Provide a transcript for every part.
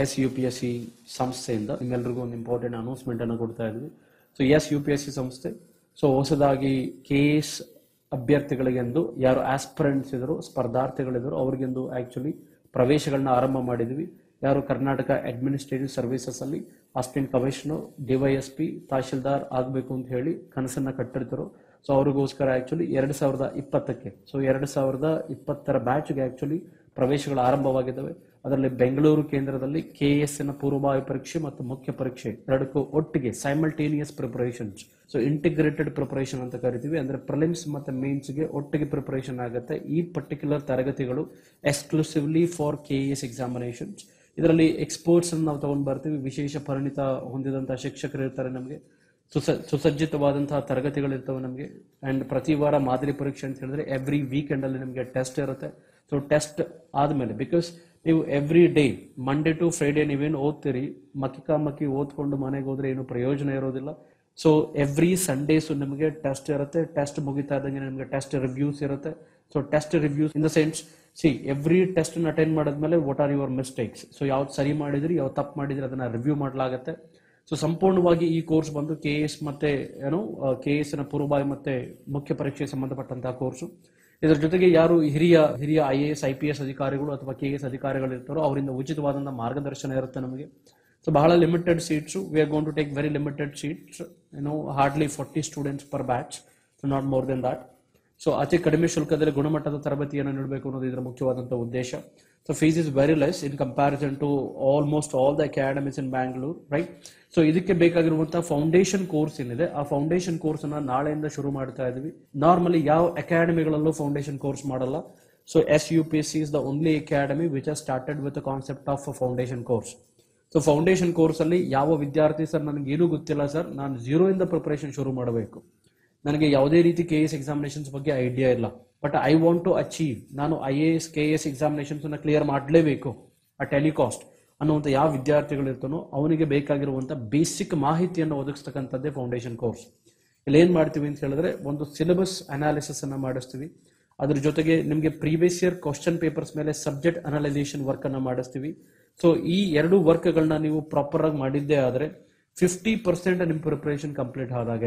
S U P S C ಸಂಸ್ಥೆಯಿಂದ ನಿಮ್ಮೆಲ್ಲರಿಗೂ ಒಂದು ಇಂಪಾರ್ಟೆಂಟ್ ಅನೌನ್ಸ್ಮೆಂಟ್ ಅನ್ನು ಕೊಡ್ತಾ ಇದ್ವಿ so S U P S C ಸಂಸ್ಥೆ ಸೊ ಹೊಸದಾಗಿ ಕೆ ಎಸ್ ಅಭ್ಯರ್ಥಿಗಳಿಗೆಂದು ಯಾರು ಆಸ್ಪಿರೆಂಟ್ಸ್ ಇದ್ರು ಸ್ಪರ್ಧಾರ್ಥಿಗಳಿದ್ರು ಅವ್ರಿಗೆಂದು ಆಕ್ಚುಲಿ ಪ್ರವೇಶಗಳನ್ನ ಆರಂಭ ಮಾಡಿದ್ವಿ ಯಾರು ಕರ್ನಾಟಕ ಅಡ್ಮಿನಿಸ್ಟ್ರೇಟಿವ್ ಸರ್ವಿಸಸ್ ಅಲ್ಲಿ ಅಸಿಸ್ಟೆಂಟ್ ಕಮಿಷನರ್ ಡಿವೈಎಸ್ಪಿ ತಹಶೀಲ್ದಾರ್ ಆಗಬೇಕು ಅಂತ ಹೇಳಿ ಕನಸನ್ನ ಕಟ್ಟಿರ್ತಾರೋ ಸೊ ಅವ್ರಿಗೋಸ್ಕರ ಆಕ್ಚುಲಿ ಎರಡ್ ಸಾವಿರದ ಇಪ್ಪತ್ತಕ್ಕೆ ಸೊ ಎರಡ್ ಸಾವಿರದ ಇಪ್ಪತ್ತರ ಬ್ಯಾಚ್ಗೆ ಆಕ್ಚುಲಿ ಪ್ರವೇಶಗಳು ಆರಂಭವಾಗಿದ್ದಾವೆ ಅದರಲ್ಲಿ ಬೆಂಗಳೂರು ಕೇಂದ್ರದಲ್ಲಿ ಕೆ ಎಸ್ ನ ಪೂರ್ವಭಾವಿ ಪರೀಕ್ಷೆ ಮತ್ತು ಮುಖ್ಯ ಪರೀಕ್ಷೆ ಎರಡಕ್ಕೂ ಒಟ್ಟಿಗೆ simultaneous preparations so integrated preparation ಅಂತ ಕರಿತೀವಿ ಅಂದ್ರೆ ಪ್ರಿಲಿಮ್ಸ್ ಮತ್ತೆ ಮೇನ್ಸ್ ಗೆ ಒಟ್ಟಿಗೆ ಪ್ರಿಪರೇಷನ್ ಆಗುತ್ತೆ ಈ ಪರ್ಟಿಕ್ಯುಲರ್ ತರಗತಿಗಳು exclusively for K S examinations ಇದರಲ್ಲಿ ಎಕ್ಸ್ಪೋರ್ಟ್ಸ್ ಅನ್ನು ನಾವು ತಗೊಂಡ್ ಬರ್ತೀವಿ ವಿಶೇಷ ಪರಿಣಿತ ಹೊಂದಿದಂತಹ ಶಿಕ್ಷಕರು ಇರ್ತಾರೆ ನಮಗೆ ಸುಸ ಸುಸಜ್ಜಿತವಾದಂತಹ ತರಗತಿಗಳಿರ್ತವೆ ನಮಗೆ ಅಂಡ್ ಪ್ರತಿ ವಾರ ಮಾದರಿ ಪರೀಕ್ಷೆ ಅಂತ ಹೇಳಿದ್ರೆ ಎವ್ರಿ ವೀಕೆಂಡ್ ಅಲ್ಲಿ ನಿಮಗೆ ಟೆಸ್ಟ್ ಇರುತ್ತೆ ಸೊ ಟೆಸ್ಟ್ ಆದ್ಮೇಲೆ ಬಿಕಾಸ್ ನೀವು every day Monday to Friday ನೀವೇನು ಓದ್ತೀರಿ ಮಕ್ಕಿಕ ಮಕ್ಕಿ ಓದ್ಕೊಂಡು ಮನೆಗೆ ಹೋದ್ರೆ ಏನು ಪ್ರಯೋಜನ ಇರೋದಿಲ್ಲ ಸೊ ಎವ್ರಿ ಸಂಡೇಸ್ ನಿಮಗೆ ಟೆಸ್ಟ್ ಇರುತ್ತೆ ಟೆಸ್ಟ್ ಮುಗಿತಾ ಇದ್ದಂಗೆ ನಿಮಗೆ ಟೆಸ್ಟ್ ರಿವ್ಯೂಸ್ ಇರುತ್ತೆ so test reviews in the sense see every test attend ಮಾಡಿದ್ಮೇಲೆ what are your mistakes so ಯಾವ್ದು ಸರಿ ಮಾಡಿದ್ರಿ ಯಾವ್ದು ತಪ್ಪು ಮಾಡಿದ್ರಿ ಅದನ್ನ ರಿವ್ಯೂ ಮಾಡಲಾಗುತ್ತೆ ಸೊ ಸಂಪೂರ್ಣವಾಗಿ ಈ ಕೋರ್ಸ್ ಬಂದು ಕೆ ಎಸ್ ಮತ್ತೆ ಏನು ಕೆ ಎಸ್ ನ ಪೂರ್ವಭಾವಿ ಮತ್ತೆ ಮುಖ್ಯ ಪರೀಕ್ಷೆಗೆ ಸಂಬಂಧಪಟ್ಟಂತಹ ಕೋರ್ಸು ಇದರ ಜೊತೆಗೆ ಯಾರು ಹಿರಿಯ ಹಿರಿಯ I A S I P S ಅಧಿಕಾರಿಗಳು ಅಥವಾ ಕೆ ಎಸ್ ಅಧಿಕಾರಿಗಳು ಇರ್ತಾರೋ ಅವರಿಂದ ಉಚಿತವಾದಂತಹ ಮಾರ್ಗದರ್ಶನ ಇರುತ್ತೆ ನಮಗೆ ಸೊ ಬಹಳ limited seats we are going to take very limited seats no hardly forty students per batch so not more than that so ಅತಿ ಕಡಿಮೆ ಶುಲ್ಕದಲ್ಲಿ ಗುಣಮಟ್ಟದ ತರಬೇತಿಯನ್ನು ನೀಡಬೇಕು ಅನ್ನೋದು ಇದರ ಮುಖ್ಯವಾದಂತಹ ಉದ್ದೇಶ so fees is very less in comparison to almost all the academies in Bangalore right so ಇದಕ್ಕೆ ಬೇಕಾಗಿರುವಂತಹ ಫೌಂಡೇಶನ್ ಕೋರ್ಸ್ ಏನಿದೆ ಆ ಫೌಂಡೇಶನ್ ಕೋರ್ಸ್ ಅನ್ನ ನಾಳೆಯಿಂದ ಶುರು ಮಾಡ್ತಾ ಇದೀವಿ ನಾರ್ಮಲಿ ಯಾವ ಅಕಾಡೆಮಿಗಳಲ್ಲೂ ಫೌಂಡೇಶನ್ ಕೋರ್ಸ್ ಮಾಡಲ್ಲ so S U P C is the only academy which are started with concept of foundation course so foundation course ಅಲ್ಲಿ ಯಾವ ವಿದ್ಯಾರ್ಥಿ ಸರ್ ನನಗೆ ಏನೂ ಗೊತ್ತಿಲ್ಲ ಸರ್ ನಾನು ಜೀರೋ ಇಂದ ಪ್ರಿಪರೇಷನ್ ಶುರು ಮಾಡಬೇಕು ನನಗೆ ಯಾವುದೇ ರೀತಿ ಕೆ ಎಸ್ ಎಕ್ಸಾಮಿನೇಷನ್ಸ್ ಬಗ್ಗೆ ಐಡಿಯಾ ಇಲ್ಲ but I want to achieve ನಾನು I A S K S examinations ಅನ್ನ ಕ್ಲಿಯರ್ ಮಾಡಲೇಬೇಕು ಆ ಟೆಲಿಕಾಸ್ಟ್ ಅನ್ನುವಂಥ ಯಾವ ವಿದ್ಯಾರ್ಥಿಗಳು ಇರ್ತಾನೋ ಅವನಿಗೆ ಬೇಕಾಗಿರುವಂತ ಬೇಸಿಕ್ ಮಾಹಿತಿಯನ್ನು ಒದಗಿಸ್ತಕ್ಕಂಥದ್ದೇ ಫೌಂಡೇಶನ್ ಕೋರ್ಸ್ ಇಲ್ಲಿ ಏನ್ ಮಾಡ್ತೀವಿ ಅಂತ ಹೇಳಿದ್ರೆ ಒಂದು ಸಿಲೆಬಸ್ ಅನಾಲಿಸಿಸ್ ಅನ್ನ ಮಾಡಿಸ್ತೀವಿ ಅದ್ರ ಜೊತೆಗೆ ನಿಮಗೆ ಪ್ರೀವಿಯಸ್ ಇಯರ್ ಕ್ವಶನ್ ಪೇಪರ್ಸ್ ಮೇಲೆ ಸಬ್ಜೆಕ್ಟ್ ಅನಲೈಸೇಷನ್ ವರ್ಕ್ ಅನ್ನ ಮಾಡಿಸ್ತೀವಿ ಸೊ ಈ ಎರಡು ವರ್ಕ್ಗಳನ್ನ ನೀವು ಪ್ರಾಪರ್ ಆಗಿ ಮಾಡಿದ್ದೇ ಆದ್ರೆ ಫಿಫ್ಟಿ ಪರ್ಸೆಂಟ್ ನಿಮ್ ಪ್ರಿಪರೇಷನ್ ಕಂಪ್ಲೀಟ್ ಆದಾಗೆ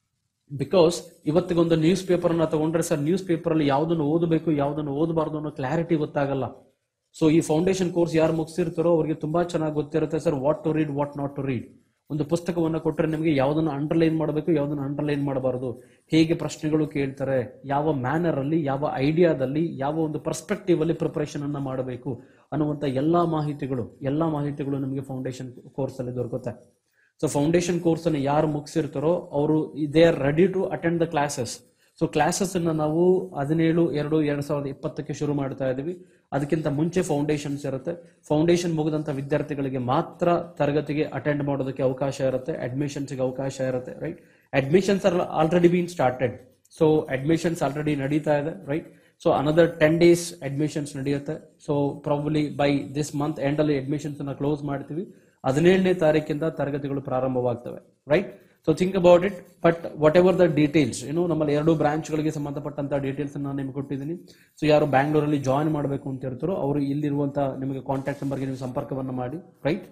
ಬಿಕಾಸ್ ಇವತ್ತಿಗೊಂದು ನ್ಯೂಸ್ ಪೇಪರ್ ಅನ್ನ ತಗೊಂಡ್ರೆ ಸರ್ ನ್ಯೂಸ್ ಪೇಪರ್ ಅಲ್ಲಿ ಯಾವ್ದನ್ನು ಓದಬೇಕು ಯಾವ್ದನ್ನು ಓದಬಾರ್ದು ಅನ್ನೋ ಕ್ಲಾರಿಟಿ ಗೊತ್ತಾಗಲ್ಲ ಸೊ ಈ ಫೌಂಡೇಶನ್ ಕೋರ್ಸ್ ಯಾರು ಮುಗಿಸಿರ್ತಾರೋ ಅವ್ರಿಗೆ ತುಂಬಾ ಚೆನ್ನಾಗಿ ಗೊತ್ತಿರುತ್ತೆ sir what to read what not to read ಒಂದು ಪುಸ್ತಕವನ್ನ ಕೊಟ್ಟರೆ ನಿಮಗೆ ಯಾವ್ದನ್ನ ಅಂಡರ್ಲೈನ್ ಮಾಡಬೇಕು ಯಾವ್ದನ್ನ ಅಂಡರ್ಲೈನ್ ಮಾಡಬಾರದು ಹೇಗೆ ಪ್ರಶ್ನೆಗಳು ಕೇಳ್ತಾರೆ ಯಾವ ಮ್ಯಾನರ್ ಅಲ್ಲಿ ಯಾವ ಐಡಿಯಾದಲ್ಲಿ ಯಾವ ಒಂದು ಪರ್ಸ್ಪೆಕ್ಟಿವ್ ಅಲ್ಲಿ ಪ್ರಿಪರೇಷನ್ ಅನ್ನ ಮಾಡಬೇಕು ಅನ್ನುವಂತ ಎಲ್ಲಾ ಮಾಹಿತಿಗಳು ಎಲ್ಲಾ ಮಾಹಿತಿಗಳು ನಿಮಗೆ ಫೌಂಡೇಶನ್ ಕೋರ್ಸ್ ಅಲ್ಲಿ ದೊರಕುತ್ತೆ ಸೊ ಫೌಂಡೇಶನ್ ಕೋರ್ಸ್ ಅನ್ನು ಯಾರು ಮುಗಿಸಿರ್ತಾರೋ ಅವರು they are ready to attend the classes so classes ಅನ್ನ ನಾವು ಹದಿನೇಳು ಎರಡು ಎರಡ್ ಸಾವಿರದ ಇಪ್ಪತ್ತಕ್ಕೆ ಶುರು ಮಾಡ್ತಾ ಇದೀವಿ ಅದಕ್ಕಿಂತ ಮುಂಚೆ ಫೌಂಡೇಶನ್ಸ್ ಇರುತ್ತೆ ಫೌಂಡೇಶನ್ ಮುಗಿದಂತ ವಿದ್ಯಾರ್ಥಿಗಳಿಗೆ ಮಾತ್ರ ತರಗತಿಗೆ ಅಟೆಂಡ್ ಮಾಡೋದಕ್ಕೆ ಅವಕಾಶ ಇರುತ್ತೆ ಅಡ್ಮಿಷನ್ಸ್ಗೆ ಅವಕಾಶ ಇರುತ್ತೆ right admissions are already been started so admissions already ನಡೀತಾ ಇದೆ right so another ten days admissions ನಡೆಯುತ್ತೆ so probably by this month end ಅಲ್ಲಿ ಅಡ್ಮಿಷನ್ಸ್ ಅನ್ನ ಕ್ಲೋಸ್ ಮಾಡ್ತೀವಿ ಹದಿನೇಳನೇ ತಾರೀಕಿಂದ ತರಗತಿಗಳು ಪ್ರಾರಂಭವಾಗ್ತವೆ right so think about it but whatever the details ಏನು ನಮ್ಮಲ್ಲಿ ಎರಡು ಬ್ರಾಂಚ್ಗಳಿಗೆ ಸಂಬಂಧಪಟ್ಟಂತ ಡೀಟೇಲ್ಸ್ ನಾನು ನಿಮ್ಗೆ ಕೊಟ್ಟಿದ್ದೀನಿ ಸೊ ಯಾರು ಬ್ಯಾಂಗ್ಳೂರಲ್ಲಿ ಜಾಯಿನ್ ಮಾಡಬೇಕು ಅಂತ ಇರ್ತಾರೋ ಅವರು ಇಲ್ಲಿರುವಂತ ನಿಮಗೆ ಕಾಂಟ್ಯಾಕ್ಟ್ ನಂಬರ್ಗೆ ನೀವು ಸಂಪರ್ಕವನ್ನು ಮಾಡಿ right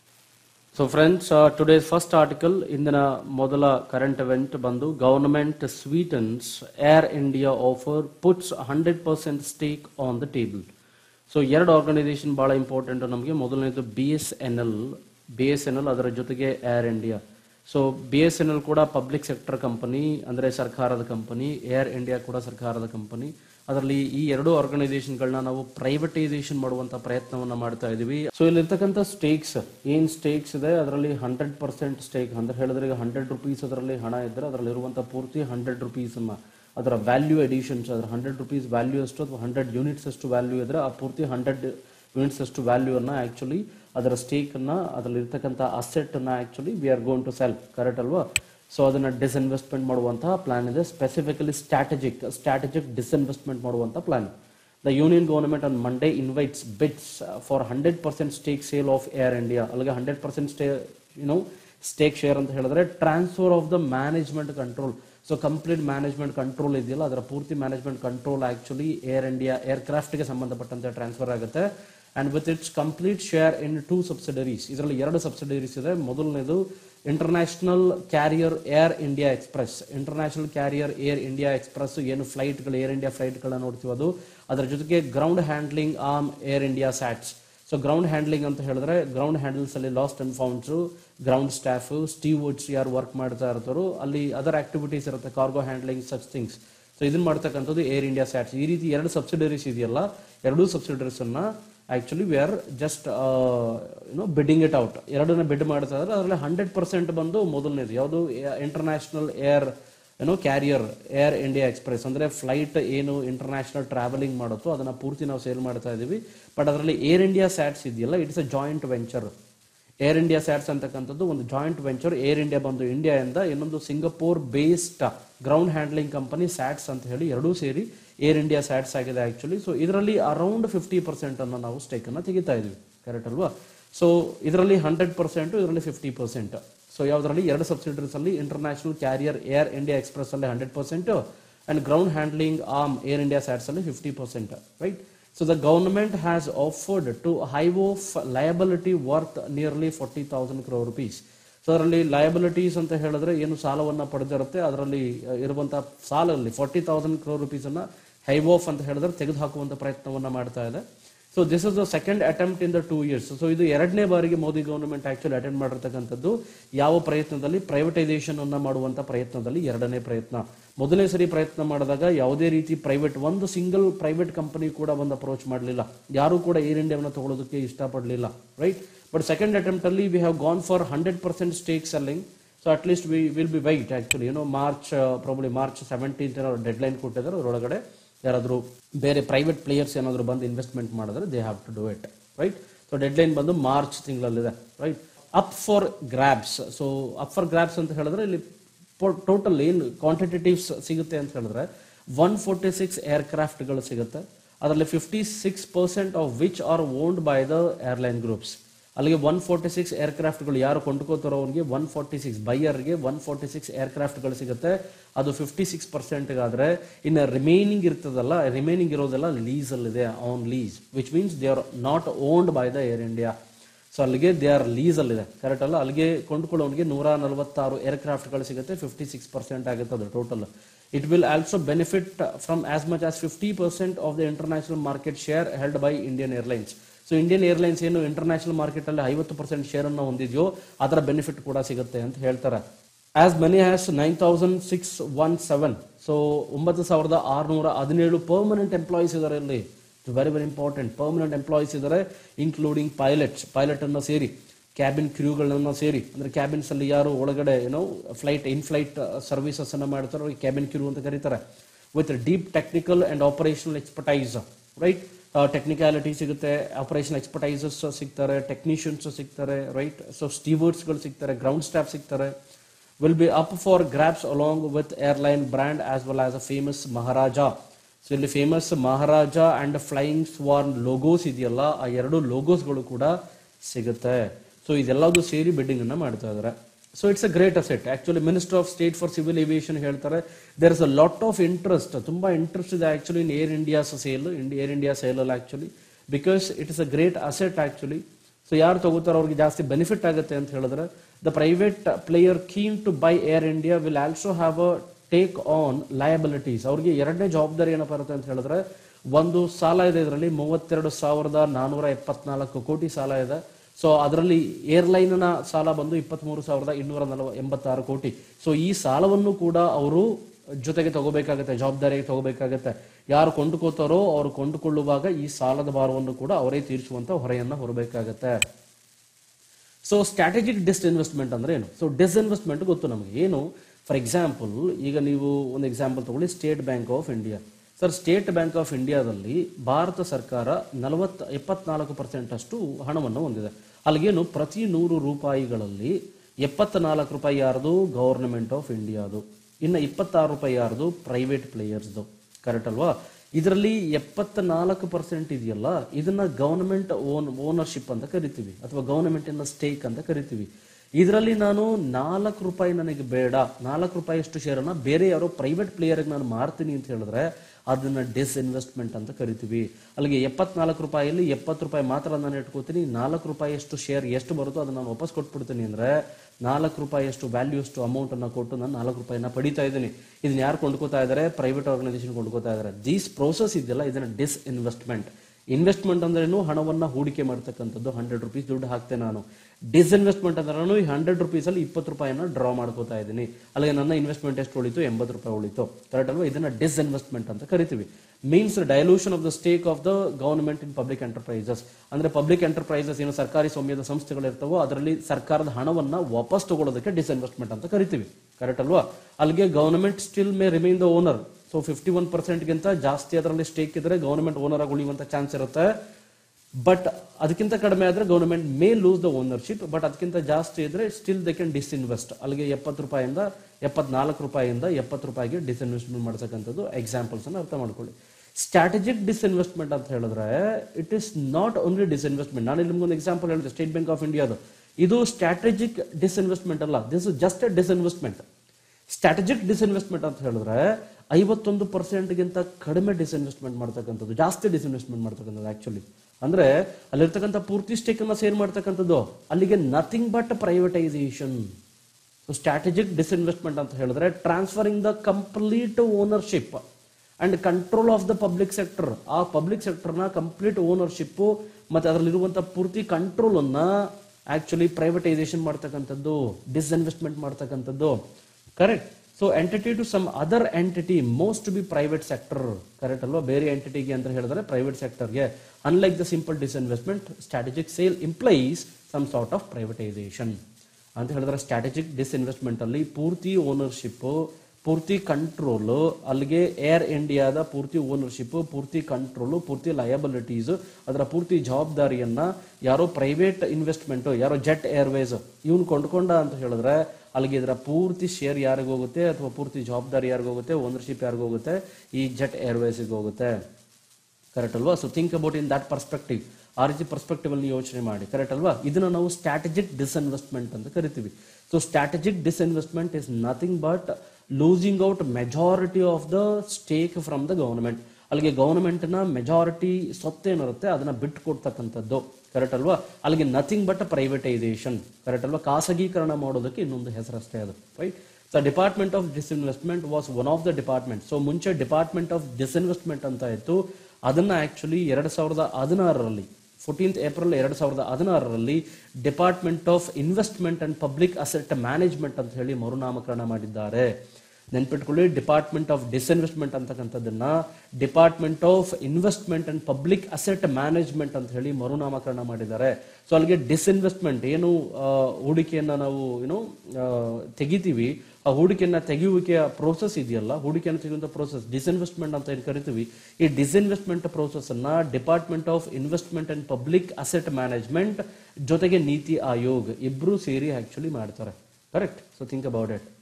so friends today's first article ಇಂದಿನ ಮೊದಲ ಕರೆಂಟ್ ಇವೆಂಟ್ ಬಂದು government sweetens Air India offer puts hundred percent stake on the table so ಎರಡು ಆರ್ಗನೈಸೇಷನ್ ಬಹಳ ಇಂಪಾರ್ಟೆಂಟ್ ನಮಗೆ ಮೊದಲನೇದು B S N L B S N L ಅದರ ಜೊತೆಗೆ Air India so B S N L ಕೂಡ public sector company ಅಂದ್ರೆ ಸರ್ಕಾರದ company air India ಕೂಡ ಸರ್ಕಾರದ ಕಂಪನಿ ಅದರಲ್ಲಿ ಈ ಎರಡು ಆರ್ಗನೈಸೇಷನ್ಗಳನ್ನ ನಾವು ಪ್ರೈವೇಟೈಸೇಷನ್ ಮಾಡುವಂತ ಪ್ರಯತ್ನವನ್ನ ಮಾಡ್ತಾ ಇದೀವಿ ಸೊ ಇಲ್ಲಿರ್ತಕ್ಕಂಥ ಸ್ಟೇಕ್ಸ್ ಏನ್ ಸ್ಟೇಕ್ಸ್ ಇದೆ ಅದರಲ್ಲಿ ಹಂಡ್ರೆಡ್ ಪರ್ಸೆಂಟ್ ಸ್ಟೇಕ್ ಅಂದ್ರೆ ಹೇಳಿದ್ರೆ ಈಗ ಹಂಡ್ರೆಡ್ ರುಪೀಸ್ ಅದರಲ್ಲಿ ಹಣ ಇದ್ರೆ ಅದರಲ್ಲಿ ಇರುವಂತ ಪೂರ್ತಿ ಹಂಡ್ರೆಡ್ ರುಪೀಸ್ ಅನ್ನ ಅದರ ವ್ಯಾಲ್ಯೂ ಎಡಿಷನ್ಸ್ ಅದರ ಹಂಡ್ರೆಡ್ ರುಪೀಸ್ ವ್ಯಾಲ್ಯೂ ಅಷ್ಟು ಅಥವಾ ಹಂಡ್ರೆಡ್ ಯೂನಿಟ್ಸ್ ಅಷ್ಟು ವ್ಯಾಲ್ಯೂ ಇದ್ರೆ ಆ ಪೂರ್ತಿ ಹಂಡ್ರೆಡ್ ಯೂನಿಟ್ಸ್ ಅಷ್ಟು ವ್ಯಾಲ್ಯೂ ಅನ್ನ ಆಕ್ಚುಲಿ ಅದರ ಸ್ಟೇಕ್ ಅನ್ನ ಅದರಲ್ಲಿ ಇರ್ತಕ್ಕಂಥ ಅಸೆಟ್ ಅನ್ನ actually we are going to sell correct ಅಲ್ವಾ ಸೊ ಅದನ್ನ ಡಿಸ್ಇನ್ವೆಸ್ಟ್ಮೆಂಟ್ ಮಾಡುವಂತಹ ಪ್ಲಾನ್ ಇದೆ ಸ್ಪೆಸಿಫಿಕಲಿ ಸ್ಟ್ರಾಟಜಿಕ್ ಸ್ಟ್ರಾಟಜಿಕ್ ಡಿಸ್ಇನ್ವೆಸ್ಟ್ಮೆಂಟ್ ಮಾಡುವಂತಹ plan the union government on Monday invites bids for hundred percent stake sale of Air India ಅಲ್ಲಿಗೆ hundred percent stay you know stake share ಅಂತ ಹೇಳಿದ್ರೆ transfer of the management control so complete management control ಇದೆಯಲ್ಲ ಅದರ ಪೂರ್ತಿ management control actually Air India ಏರ್ ಕ್ರಾಫ್ಟ್ಗೆ ಸಂಬಂಧಪಟ್ಟಂತೆ transfer ಆಗುತ್ತೆ and with its complete share in two subsidiaries ಇದರಲ್ಲಿ ಎರಡು ಸಬ್ಸಿಡರೀಸ್ ಇದೆ ಮೊದಲನೇದು international carrier Air India express international carrier Air India express ಏನು ಫ್ಲೈಟ್ಗಳು ಏರ್ ಇಂಡಿಯಾ ಫ್ಲೈಟ್ಗಳನ್ನ ನೋಡ್ತೀವಿ ಅದು ಅದರ ಜೊತೆಗೆ ground handling um Air India SATS so ground handling ಅಂತ ಹೇಳಿದ್ರೆ ಗ್ರೌಂಡ್ ಹ್ಯಾಂಡಲ್ಸ್ ಅಲ್ಲಿ lost and founds ground staff stewards ಯಾರು ವರ್ಕ್ ಮಾಡ್ತಾ ಇರ್ತಾರೋ ಅಲ್ಲಿ ಅದರ್ ಆಕ್ಟಿವಿಟೀಸ್ ಇರುತ್ತೆ cargo handling such things so ಇದನ್ನ ಮಾಡ್ತಕ್ಕಂಥದ್ದು ಏರ್ ಇಂಡಿಯಾ ಸ್ಯಾಟ್ಸ್ ಈ ರೀತಿ ಎರಡು ಸಬ್ಸಿಡರೀಸ್ ಇದೆಯಲ್ಲ ಎರಡೂ ಸಬ್ಸಿಡರೀಸ್ ಅನ್ನ actually we are just you know bidding it out ಎರಡನ್ನ ಬಿಡ್ ಮಾಡ್ತಾ ಇದ್ರೆ ಅದರಲ್ಲಿ ಹಂಡ್ರೆಡ್ ಪರ್ಸೆಂಟ್ ಬಂದು ಮೊದಲನೇದು ಯಾವುದು ಇಂಟರ್ನ್ಯಾಷನಲ್ ಏರ್ ಏನೋ ಕ್ಯಾರಿಯರ್ ಏರ್ ಇಂಡಿಯಾ ಎಕ್ಸ್ಪ್ರೆಸ್ ಅಂದ್ರೆ ಫ್ಲೈಟ್ ಏನು ಇಂಟರ್ನ್ಯಾಷನಲ್ ಟ್ರಾವೆಲಿಂಗ್ ಮಾಡುತ್ತೋ ಅದನ್ನ ಪೂರ್ತಿ ನಾವು ಸೇಲ್ ಮಾಡ್ತಾ ಇದೀವಿ ಬಟ್ ಅದರಲ್ಲಿ ಏರ್ ಇಂಡಿಯಾ ಸ್ಯಾಟ್ಸ್ ಇದೆಯಲ್ಲ it's a joint venture Air India SATS ಅಂತಕ್ಕಂಥದ್ದು ಒಂದು ಜಾಯಿಂಟ್ ವೆಂಚರ್ ಏರ್ ಇಂಡಿಯಾ ಬಂದು ಇಂಡಿಯಾದಿಂದ ಇನ್ನೊಂದು Singapore based ground handling company SATS ಅಂತ ಹೇಳಿ ಎರಡೂ ಸೇರಿ ಏರ್ ಇಂಡಿಯಾ ಸ್ಯಾಟ್ಸ್ ಆಗಿದೆ ಆಕ್ಚುಲಿ ಸೊ ಇದರಲ್ಲಿ ಅರೌಂಡ್ ಫಿಫ್ಟಿ ಪರ್ಸೆಂಟ್ ಅನ್ನು ನಾವು ಸ್ಟೇಕ್ ಅನ್ನ ತೆಗಿತಾ ಇದೀವಿ ಕರೆಕ್ಟ್ ಅಲ್ವಾ ಸೊ ಇದರಲ್ಲಿ ಹಂಡ್ರೆಡ್ ಪರ್ಸೆಂಟ್ ಇದರಲ್ಲಿ ಫಿಫ್ಟಿ ಪರ್ಸೆಂಟ್ ಸೊ ಯಾವ್ದ್ರಲ್ಲಿ ಎರಡು ಸಬ್ಸಿಡರೀಸ್ ಅಲ್ಲಿ international carrier Air India Express ಅಲ್ಲಿ hundred percent and ground handling arm Air India SATS ಅಲ್ಲಿ fifty percent right so the government has offered to hive off liability worth nearly forty thousand crore rupees so ಅದರಲ್ಲಿ liabilities ಅಂತ ಹೇಳಿದ್ರೆ ಏನು ಸಾಲವನ್ನ ಪಡೆದಿರುತ್ತೆ ಅದರಲ್ಲಿ ಇರುವಂತಹ ಸಾಲಲ್ಲಿ ಫಾರ್ಟಿ ತೌಸಂಡ್ ಕ್ರೋ ರುಪೀಸ್ ಅನ್ನ ಹೈವೋಫ್ ಅಂತ ಹೇಳಿದ್ರೆ ತೆಗೆದು ಹಾಕುವಂತ ಪ್ರಯತ್ನವನ್ನ ಮಾಡ್ತಾ ಇದೆ so this is the second attempt in the two years so ಇದು ಎರಡನೇ ಬಾರಿಗೆ ಮೋದಿ ಗವರ್ನಮೆಂಟ್ ಆಕ್ಚುಲಿ ಅಟೆಂಡ್ ಮಾಡಿರ್ತಕ್ಕಂಥದ್ದು ಯಾವ ಪ್ರಯತ್ನದಲ್ಲಿ ಪ್ರೈವೇಟೈಸೇಷನ್ ಅನ್ನ ಮಾಡುವಂತ ಪ್ರಯತ್ನದಲ್ಲಿ ಎರಡನೇ ಪ್ರಯತ್ನ ಮೊದಲನೇ ಸರಿ ಪ್ರಯತ್ನ ಮಾಡಿದಾಗ ಯಾವುದೇ ರೀತಿ ಪ್ರೈವೇಟ್ ಒಂದು ಸಿಂಗಲ್ ಪ್ರೈವೇಟ್ ಕಂಪನಿ ಕೂಡ ಒಂದು ಅಪ್ರೋಚ್ ಮಾಡಲಿಲ್ಲ ಯಾರು ಕೂಡ ಏರ್ ಇಂಡಿಯಾವನ್ನು ತಗೊಳ್ಳೋದಕ್ಕೆ ಇಷ್ಟಪಡಲಿಲ್ಲ ರೈಟ್ ಬಟ್ ಸೆಕೆಂಡ್ ಅಟೆಂಪ್ಟ್ ಅಲ್ಲಿ we have gone for hundred percent stake selling so at least we will be wait actually ಏನೋ March probably March seventeenth deadline ಕೊಟ್ಟಿದ್ದಾರೆ ಅದರೊಳಗಡೆ ಯಾರಾದರೂ ಬೇರೆ ಪ್ರೈವೇಟ್ ಪ್ಲೇಯರ್ಸ್ ಏನಾದರೂ ಬಂದು ಇನ್ವೆಸ್ಟ್ಮೆಂಟ್ ಮಾಡಿದ್ರೆ they have to do it right so deadline ಬಂದು March ತಿಂಗಳಲ್ಲಿದೆ right up for grabs so up for grabs ಅಂತ ಹೇಳಿದ್ರೆ ಇಲ್ಲಿ ಟೋಟಲ್ ಏನು ಕ್ವಾಂಟಿಟೇಟಿವ್ಸ್ ಸಿಗುತ್ತೆ ಅಂತ ಹೇಳಿದ್ರೆ ಒನ್ ಫೋರ್ಟಿ ಸಿಕ್ಸ್ ಏರ್ಕ್ರಾಫ್ಟ್ಗಳು ಸಿಗುತ್ತೆ ಅದರಲ್ಲಿ fifty six percent of which are owned by the airline groups ಅಲ್ಲಿಗೆ ಒನ್ ಫೋರ್ಟಿ ಸಿಕ್ಸ್ ಏರ್ಕ್ರಾಫ್ಟ್ಗಳು ಯಾರು ಕೊಂಡ್ಕೋತಾರೋ ಅವನಿಗೆ ಒನ್ ಫೋರ್ಟಿ ಸಿಕ್ಸ್ ಬೈಯರ್ಗೆ ಒನ್ ಫೋರ್ಟಿ ಸಿಕ್ಸ್ ಏರ್ಕ್ರಾಫ್ಟ್ಗಳು ಸಿಗುತ್ತೆ ಅದು ಫಿಫ್ಟಿ ಸಿಕ್ಸ್ ಪರ್ಸೆಂಟ್ಗಾದ್ರೆ ಇನ್ನು ರಿಮೈನಿಂಗ್ ಇರ್ತದಲ್ಲ ರಿಮೈನಿಂಗ್ ಇರೋದೆಲ್ಲ ಲೀಸ್ ಅಲ್ಲಿದೆ on lease which means they are not owned by the Air India so ಅಲ್ಲಿಗೆ ದೇ ಆರ್ ಲೀಸ್ ಅಲ್ಲಿದೆ ಕರೆಕ್ಟ್ ಅಲ್ಲ ಅಲ್ಲಿಗೆ ಕೊಂಡ್ಕೊಳ್ಳೋನಿಗೆ ನೂರ ನಲವತ್ತಾರು ಏರ್ಕ್ರಾಫ್ಟ್ಗಳು ಸಿಗುತ್ತೆ ಫಿಫ್ಟಿ ಸಿಕ್ಸ್ ಪರ್ಸೆಂಟ್ ಆಗುತ್ತೆ ಅದು total it will also benefit from as much as fifty percent of the international market share held by Indian airlines so Indian airlines ಏನು ಇಂಟರ್ನ್ಯಾಷನಲ್ ಮಾರ್ಕೆಟ್ ಅಲ್ಲಿ ಐವತ್ತು ಪರ್ಸೆಂಟ್ ಶೇರ್ ಅನ್ನು ಹೊಂದಿದೆಯೋ ಅದರ ಬೆನಿಫಿಟ್ ಕೂಡ ಸಿಗುತ್ತೆ ಅಂತ ಹೇಳ್ತಾರೆ as money has nine thousand six one seven so ಒಂಬತ್ತು ಸಾವಿರದ ಆರುನೂರ ಹದಿನೇಳು ಪರ್ಮನೆಂಟ್ ಎಂಪ್ಲಾಯೀಸ್ ಇದಾರೆ ಇಲ್ಲಿ very very important permanent employees ಇದ್ದಾರೆ ಇನ್ಕ್ಲೂಡಿಂಗ್ ಪೈಲಟ್ಸ್ ಪೈಲಟ್ ಅನ್ನ ಸೇರಿ ಕ್ಯಾಬಿನ್ ಕ್ರ್ಯೂಗಳನ್ನ ಸೇರಿ ಅಂದ್ರೆ ಕ್ಯಾಬಿನ್ಸ್ ಅಲ್ಲಿ ಯಾರು ಒಳಗಡೆ ಏನೋ ಫ್ಲೈಟ್ ಇನ್ ಫ್ಲೈಟ್ ಸರ್ವಿಸಸ್ ಅನ್ನ ಮಾಡ್ತಾರೋ ಕ್ಯಾಬಿನ್ ಕ್ರೂ ಅಂತ ಕರೀತಾರೆ with deep technical and operational expertise right technicality ಸಿಗುತ್ತೆ ಆಪರೇಷನ್ ಎಕ್ಸ್ಪರ್ಟೈಸಸ್ ಸಿಗ್ತಾರೆ ಟೆಕ್ನಿಷಿಯನ್ಸ್ ಸಿಗ್ತಾರೆ ರೈಟ್ ಸೊ ಸ್ಟೀವರ್ಡ್ಸ್ಗಳು ಸಿಗ್ತಾರೆ ಗ್ರೌಂಡ್ ಸ್ಟಾಫ್ ಸಿಗ್ತಾರೆ will be up for grabs along with airline brand as well as a famous Maharaja so ಇಲ್ಲಿ famous Maharaja and flying swan logos ಇದೆಯಲ್ಲ ಆ ಎರಡು ಲೋಗೋಸ್ಗಳು ಕೂಡ ಸಿಗುತ್ತೆ ಸೊ ಇದೆಲ್ಲದು ಸೇರಿ ಬಿಡ್ಡಿಂಗ್ ಅನ್ನ ಮಾಡ್ತಾ ಇದಾರೆ so it's a great asset actually minister of state for civil aviation ಹೇಳ್ತಾರೆ there is a lot of interest ತುಂಬಾ ಇಂಟ್ರೆಸ್ಟ್ ಇದೆ actually in Air India's sale Air India sale ಅಲ್ಲಿ actually because it is a great asset actually so ಯಾರು ತಗೋತಾರೋ ಅವ್ರಿಗೆ ಜಾಸ್ತಿ benefit ಆಗುತ್ತೆ ಅಂತ ಹೇಳಿದ್ರೆ the private player keen to buy Air India will also have a take on liabilities ಅವ್ರಿಗೆ ಎರಡನೇ ಜವಾಬ್ದಾರಿ ಏನಪ್ಪ ಇರುತ್ತೆ ಅಂತ ಹೇಳಿದ್ರೆ ಒಂದು ಸಾಲ ಇದೆ ಇದರಲ್ಲಿ ಮೂವತ್ತೆರಡು ಸಾವಿರದ ನಾನೂರ ಎಪ್ಪತ್ನಾಲ್ಕು ಕೋಟಿ ಸಾಲ ಇದೆ ಸೊ ಅದರಲ್ಲಿ ಏರ್ಲೈನ್ ನ ಸಾಲ ಬಂದು ಇಪ್ಪತ್ಮೂರು ಸಾವಿರದ ಇನ್ನೂರ ನಲವ ಎಂಬತ್ತಾರು ಕೋಟಿ ಸೊ ಈ ಸಾಲವನ್ನು ಕೂಡ ಅವರು ಜೊತೆಗೆ ತಗೋಬೇಕಾಗತ್ತೆ ಜವಾಬ್ದಾರಿಗೆ ತಗೋಬೇಕಾಗತ್ತೆ ಯಾರು ಕೊಂಡುಕೋತಾರೋ ಅವರು ಕೊಂಡುಕೊಳ್ಳುವಾಗ ಈ ಸಾಲದ ಭಾರವನ್ನು ಕೂಡ ಅವರೇ ತೀರಿಸುವಂತ ಹೊರೆಯನ್ನ ಹೊರಬೇಕಾಗತ್ತೆ ಸೊ ಸ್ಟ್ರಾಟಜಿಕ್ ಡಿಸ್ಇನ್ವೆಸ್ಟ್ಮೆಂಟ್ ಅಂದ್ರೆ ಏನು ಸೊ ಡಿಸ್ಇನ್ವೆಸ್ಟ್ಮೆಂಟ್ ಗೊತ್ತು ನಮಗೆ ಏನು ಫಾರ್ ಎಕ್ಸಾಂಪಲ್ ಈಗ ನೀವು ಒಂದು ಎಕ್ಸಾಂಪಲ್ ತಗೊಳ್ಳಿ State Bank of India sir State Bank of ಇಂಡಿಯಾದಲ್ಲಿ ಭಾರತ ಸರ್ಕಾರ ನಲವತ್ತ ಎಪ್ಪತ್ನಾಲ್ಕು ಪರ್ಸೆಂಟ್ ಅಷ್ಟು ಹಣವನ್ನು ಹೊಂದಿದೆ ಅಲ್ಲಿಗೇನು ಪ್ರತಿ ನೂರು ರೂಪಾಯಿಗಳಲ್ಲಿ ಎಪ್ಪತ್ನಾಲ್ಕು ರೂಪಾಯಿ ಯಾರ್ದು ಗವರ್ನಮೆಂಟ್ ಆಫ್ ಇಂಡಿಯಾದು ಇನ್ನು ಇಪ್ಪತ್ತಾರು ರೂಪಾಯಿ ಯಾರ್ದು ಪ್ರೈವೇಟ್ ಪ್ಲೇಯರ್ಸ್ದು ಕರೆಕ್ಟ್ ಅಲ್ವಾ ಇದರಲ್ಲಿ ಎಪ್ಪತ್ತ ನಾಲ್ಕು ಪರ್ಸೆಂಟ್ ಇದೆಯಲ್ಲ ಇದನ್ನ ಗವರ್ನಮೆಂಟ್ ಓನ್ ಓನರ್ಶಿಪ್ ಅಂತ ಕರಿತೀವಿ ಅಥವಾ ಗವರ್ನಮೆಂಟ್ ಇನ್ನ ಸ್ಟೇಕ್ ಅಂತ ಕರಿತೀವಿ ಇದರಲ್ಲಿ ನಾನು ನಾಲ್ಕು ರೂಪಾಯಿ ನನಗೆ ಬೇಡ ನಾಲ್ಕು ರೂಪಾಯಿ ಅಷ್ಟು ಶೇರನ್ನ ಬೇರೆ ಯಾರೋ ಪ್ರೈವೇಟ್ ಪ್ಲೇಯರ್ಗೆ ನಾನು ಮಾರ್ತೀನಿ ಅಂತ ಹೇಳಿದ್ರೆ ಅದನ್ನ ಡಿಸ್ಇನ್ವೆಸ್ಟ್ಮೆಂಟ್ ಅಂತ ಕರಿತೀವಿ ಅಲ್ಲಿಗೆ ಎಪ್ಪತ್ನಾಲ್ಕು ರೂಪಾಯಿಯಲ್ಲಿ ಎಪ್ಪತ್ತು ರೂಪಾಯಿ ಮಾತ್ರ ನಾನು ಇಟ್ಕೋತೀನಿ ನಾಲ್ಕು ರೂಪಾಯಿ ಎಷ್ಟು ಶೇರ್ ಎಷ್ಟು ಬರುತ್ತೋ ಅದನ್ನ ನಾನು ವಾಪಸ್ ಕೊಟ್ಬಿಡ್ತೀನಿ ಅಂದ್ರೆ ನಾಲ್ಕು ರೂಪಾಯಿ ಅಷ್ಟು ವ್ಯಾಲ್ಯೂ ಅಷ್ಟು ಅಮೌಂಟ್ ಅನ್ನ ಕೊಟ್ಟು ನಾನು ನಾಲ್ಕು ರೂಪಾಯಿನ ಪಡಿತಾ ಇದ್ದೀನಿ ಇದನ್ನ ಯಾರು ಕೊಂಡ್ಕೋತಾ ಇದ್ದಾರೆ ಪ್ರೈವೇಟ್ ಆರ್ಗನೈಸೇಷನ್ ಕೊಂಡ್ಕೋತಾ ಇದ್ದಾರೆ ದೀಸ್ ಪ್ರೋಸೆಸ್ ಇದೆಯಲ್ಲ ಇದನ್ನ ಡಿಸ್ಇನ್ವೆಸ್ಟ್ಮೆಂಟ್ ಇನ್ವೆಸ್ಟ್ಮೆಂಟ್ ಅಂದ್ರೇನು ಹಣವನ್ನ ಹೂಡಿಕೆ ಮಾಡ್ತಕ್ಕಂಥದ್ದು ಹಂಡ್ರೆಡ್ ರುಪೀಸ್ ದುಡ್ಡು ಹಾಕ್ತೆ ನಾನು ಡಿಸ್ಇನ್ವೆಸ್ಟ್ಮೆಂಟ್ ಅಂದ್ರೆ ಈ ಹಂಡ್ರೆಡ್ ರುಪೀಸ್ ಅಲ್ಲಿ ಇಪ್ಪತ್ತು ರೂಪಾಯಿನ ಡ್ರಾ ಮಾಡ್ಕೋತಾ ಇದ್ದೀನಿ ಅಲ್ಲಿಗೆ ನನ್ನ ಇನ್ವೆಸ್ಟ್ಮೆಂಟ್ ಎಷ್ಟು ಉಳಿತು ಎಂಬತ್ತು ರೂಪಾಯಿ ಉಳಿತು ಕರೆಕ್ಟ್ ಅಲ್ವಾ ಇದನ್ನ ಡಿಸ್ಇನ್ವೆಸ್ಟ್ಮೆಂಟ್ ಅಂತ ಕರಿತೀವಿ means dilution of the stake of the government in public enterprises ಅಂದ್ರೆ ಪಬ್ಲಿಕ್ ಎಂಟರ್ಪ್ರೈಸಸ್ ಏನು ಸರ್ಕಾರಿ ಸ್ವಾಮ್ಯದ ಸಂಸ್ಥೆಗಳಿರ್ತಾವೋ ಅದರಲ್ಲಿ ಸರ್ಕಾರದ ಹಣವನ್ನ ವಾಪಸ್ ತಗೊಳ್ಳೋದಕ್ಕೆ ಡಿಸ್ಇನ್ವೆಸ್ಟ್ಮೆಂಟ್ ಅಂತ ಕರಿತೀವಿ ಕರೆಕ್ಟ್ ಅಲ್ವಾ ಅಲ್ಲಿಗೆ government still may remain the owner so fifty one ಪರ್ಸೆಂಟ್ಗಿಂತ ಜಾಸ್ತಿ ಅದರಲ್ಲಿ ಸ್ಟೇಕ್ ಇದ್ರೆ ಗವರ್ಮೆಂಟ್ ಓನರ್ ಆಗಿ ಉಳಿಯುವಂತ ಚಾನ್ಸ್ ಇರುತ್ತೆ ಬಟ್ ಅದಕ್ಕಿಂತ ಕಡಿಮೆ ಆದ್ರೆ government may lose the ownership but ಅದಕ್ಕಿಂತ ಜಾಸ್ತಿ ಇದ್ರೆ ಸ್ಟಿಲ್ ದೇ ಕ್ಯಾನ್ ಡಿಸ್ಇನ್ವೆಸ್ಟ್ ಅಲ್ಲಿಗೆ ಎಪ್ಪತ್ತು ರೂಪಾಯಿಂದ ಎಪ್ಪತ್ನಾಲ್ಕು ರೂಪಾಯಿಂದ ಎಪ್ಪತ್ತು ರೂಪಾಯಿಗೆ ಡಿಸ್ಇನ್ವೆಸ್ಟ್ಮೆಂಟ್ ಮಾಡ್ತಕ್ಕಂಥದ್ದು ಎಕ್ಸಾಂಪಲ್ಸ್ ಅನ್ನ ಅರ್ಥ ಮಾಡ್ಕೊಳ್ಳಿ ಸ್ಟ್ರಾಟಜಿಕ್ ಡಿಸ್ಇನ್ವೆಸ್ಟ್ಮೆಂಟ್ ಅಂತ ಹೇಳಿದ್ರೆ it is not only disinvestment ನಾನು ಇಲ್ಲಿ ನಿಮ್ಗೊಂದು ಎಕ್ಸಾಂಪಲ್ ಹೇಳಿದೆ ಸ್ಟೇಟ್ ಬ್ಯಾಂಕ್ ಆಫ್ ಇಂಡಿಯಾದು ಇದು ಸ್ಟ್ರಾಟಜಿಕ್ ಡಿಸ್ಇನ್ವೆಸ್ಟ್ಮೆಂಟ್ ಅಲ್ಲ this is just a disinvestment strategic disinvestment ಅಂತ ಹೇಳಿದ್ರೆ ಐವತ್ತೊಂದು ಪರ್ಸೆಂಟ್ಗಿಂತ ಕಡಿಮೆ ಡಿಸ್ಇನ್ವೆಸ್ಟ್ಮೆಂಟ್ ಮಾಡ್ತಕ್ಕಂಥದ್ದು ಜಾಸ್ತಿ ಡಿಸ್ಇನ್ವೆಸ್ಟ್ಮೆಂಟ್ ಮಾಡ್ತಕ್ಕಂಥದ್ದು ಆಕ್ಚುಲಿ ಅಂದ್ರೆ ಅಲ್ಲಿರ್ತಕ್ಕಂಥ ಪೂರ್ತಿ ಸ್ಟೇಕ್ ಅನ್ನ ಸೇಲ್ ಮಾಡ್ತಕ್ಕಂಥದ್ದು ಅಲ್ಲಿಗೆ nothing but privatisation so strategic disinvestment ಅಂತ ಹೇಳಿದ್ರೆ transferring the complete ownership and control of the public sector ಆ ಪಬ್ಲಿಕ್ ಸೆಕ್ಟರ್ನ ಕಂಪ್ಲೀಟ್ ಓನರ್ಶಿಪ್ ಮತ್ತೆ ಅದರಲ್ಲಿರುವಂತಹ ಪೂರ್ತಿ ಕಂಟ್ರೋಲ್ ಅನ್ನ ಆಕ್ಚುಲಿ ಪ್ರೈವೇಟೈಸೇಷನ್ ಮಾಡ್ತಕ್ಕಂಥದ್ದು ಡಿಸ್ಇನ್ವೆಸ್ಟ್ಮೆಂಟ್ ಮಾಡ್ತಕ್ಕಂಥದ್ದು correct so entity to some other entity most be private sector correct ಅಲ್ವಾ ಬೇರೆ ಎಂಟಿಟಿಗೆ ಅಂತ ಹೇಳಿದ್ರೆ ಪ್ರೈವೇಟ್ ಸೆಕ್ಟರ್ಗೆ unlike the simple disinvestment strategic sale implies some sort of privatisation ಅಂತ ಹೇಳಿದ್ರೆ ಸ್ಟ್ರಾಟಜಿಕ್ ಡಿಸ್ಇನ್ವೆಸ್ಟ್ಮೆಂಟ್ ಅಲ್ಲಿ ಪೂರ್ತಿ ಓನರ್ಶಿಪ್ ಪೂರ್ತಿ ಕಂಟ್ರೋಲ್ ಅಲ್ಲಿಗೆ ಏರ್ ಇಂಡಿಯಾದ ಪೂರ್ತಿ ಓನರ್ಶಿಪ್ ಪೂರ್ತಿ ಕಂಟ್ರೋಲ್ ಪೂರ್ತಿ ಲಯಬಿಲಿಟೀಸ್ ಅದರ ಪೂರ್ತಿ ಜವಾಬ್ದಾರಿಯನ್ನ ಯಾರೋ ಪ್ರೈವೇಟ್ ಇನ್ವೆಸ್ಟ್ಮೆಂಟ್ ಯಾರೋ ಜೆಟ್ ಏರ್ವೇಸ್ ಇವನು ಕೊಂಡ್ಕೊಂಡ ಅಂತ ಹೇಳಿದ್ರೆ ಅಲ್ಲಿಗೆ ಇದರ ಪೂರ್ತಿ ಶೇರ್ ಯಾರಿಗೋಗುತ್ತೆ ಹೋಗುತ್ತೆ ಅಥವಾ ಪೂರ್ತಿ ಜವಾಬ್ದಾರಿ ಯಾರಿಗೋಗುತ್ತೆ ಹೋಗುತ್ತೆ ಓನರ್ಶಿಪ್ ಯಾರಿಗೋಗುತ್ತೆ ಹೋಗುತ್ತೆ ಈ ಜೆಟ್ ಏರ್ವೇಸ್ಗೆ ಹೋಗುತ್ತೆ ಕರೆಕ್ಟ್ ಅಲ್ವಾ so think about in that perspective ಆ ರೀತಿ ಪರ್ಸ್ಪೆಕ್ಟಿವ್ ಅಲ್ಲಿ ಯೋಚನೆ ಮಾಡಿ ಕರೆಕ್ಟ್ ಅಲ್ವಾ ಇದನ್ನ ನಾವು ಸ್ಟ್ರಾಟಜಿಕ್ ಡಿಸ್ಇನ್ವೆಸ್ಟ್ಮೆಂಟ್ ಅಂತ ಕರಿತೀವಿ so strategic disinvestment is nothing but losing out majority of the stake from the government ಅಲ್ಲಿಗೆ ಗವರ್ಮೆಂಟ್ ನ ಮೆಜಾರಿಟಿ ಸೊತ್ತೇನಿರುತ್ತೆ ಅದನ್ನ ಬಿಟ್ಟು ಕೊಡ್ತಕ್ಕಂಥದ್ದು ಕರೆಕ್ಟ್ ಅಲ್ವಾ ಅಲ್ಲಿಗೆ ನಥಿಂಗ್ ಬಟ್ ಪ್ರೈವೇಟೈಸೇಷನ್ ಕರೆಕ್ಟ್ ಅಲ್ವಾ ಖಾಸಗೀಕರಣ ಮಾಡೋದಕ್ಕೆ ಇನ್ನೊಂದು ಹೆಸರಷ್ಟೇ ಅದು right the department of disinvestment was one of the department so ಮುಂಚೆ ಡಿಪಾರ್ಟ್ಮೆಂಟ್ ಆಫ್ ಡಿಸ್ಇನ್ವೆಸ್ಟ್ಮೆಂಟ್ ಅಂತ ಇತ್ತು ಅದನ್ನ ಆಕ್ಚುಲಿ ಎರಡ್ ಸಾವಿರದ ಹದಿನಾರರಲ್ಲಿ ಫೋರ್ಟೀನ್ತ್ ಏಪ್ರಿಲ್ ಎರಡ್ ಸಾವಿರದ ಹದಿನಾರರಲ್ಲಿ department of investment and public asset management ಅಂತ ಹೇಳಿ ಮರುನಾಮಕರಣ ಮಾಡಿದ್ದಾರೆ ನೆನ್ಪಿಟ್ಕೊಳ್ಳಿ ಡಿಪಾರ್ಟ್ಮೆಂಟ್ ಆಫ್ ಡಿಸ್ಇನ್ವೆಸ್ಟ್ಮೆಂಟ್ ಅಂತಕ್ಕಂಥದ್ದನ್ನ department of investment and public asset management ಅಂತ ಹೇಳಿ ಮರುನಾಮಕರಣ ಮಾಡಿದ್ದಾರೆ ಸೊ ಅಲ್ಲಿಗೆ ಡಿಸ್ಇನ್ವೆಸ್ಟ್ಮೆಂಟ್ ಏನು ಆ, ಹೂಡಿಕೆಯನ್ನ ನಾವು ಏನು ಆ, ತೆಗಿತೀವಿ ಆ ಹೂಡಿಕೆಯನ್ನ ತೆಗೆಯುವಿಕೆಯ ಪ್ರೋಸೆಸ್ ಇದೆಯಲ್ಲ ಹೂಡಿಕೆಯನ್ನು ತೆಗೆಯುವಂತ ಪ್ರೋಸೆಸ್ ಡಿಸ್ಇನ್ವೆಸ್ಟ್ಮೆಂಟ್ ಅಂತ ಏನು ಕರಿತೀವಿ ಈ ಡಿಸ್ಇನ್ವೆಸ್ಟ್ಮೆಂಟ್ ಪ್ರೋಸೆಸ್ ಅನ್ನ department of investment and public asset management ಜೊತೆಗೆ ನೀತಿ ಆಯೋಗ್ ಇಬ್ರು ಸೇರಿ ಆಕ್ಚುಲಿ ಮಾಡ್ತಾರೆ correct so think about it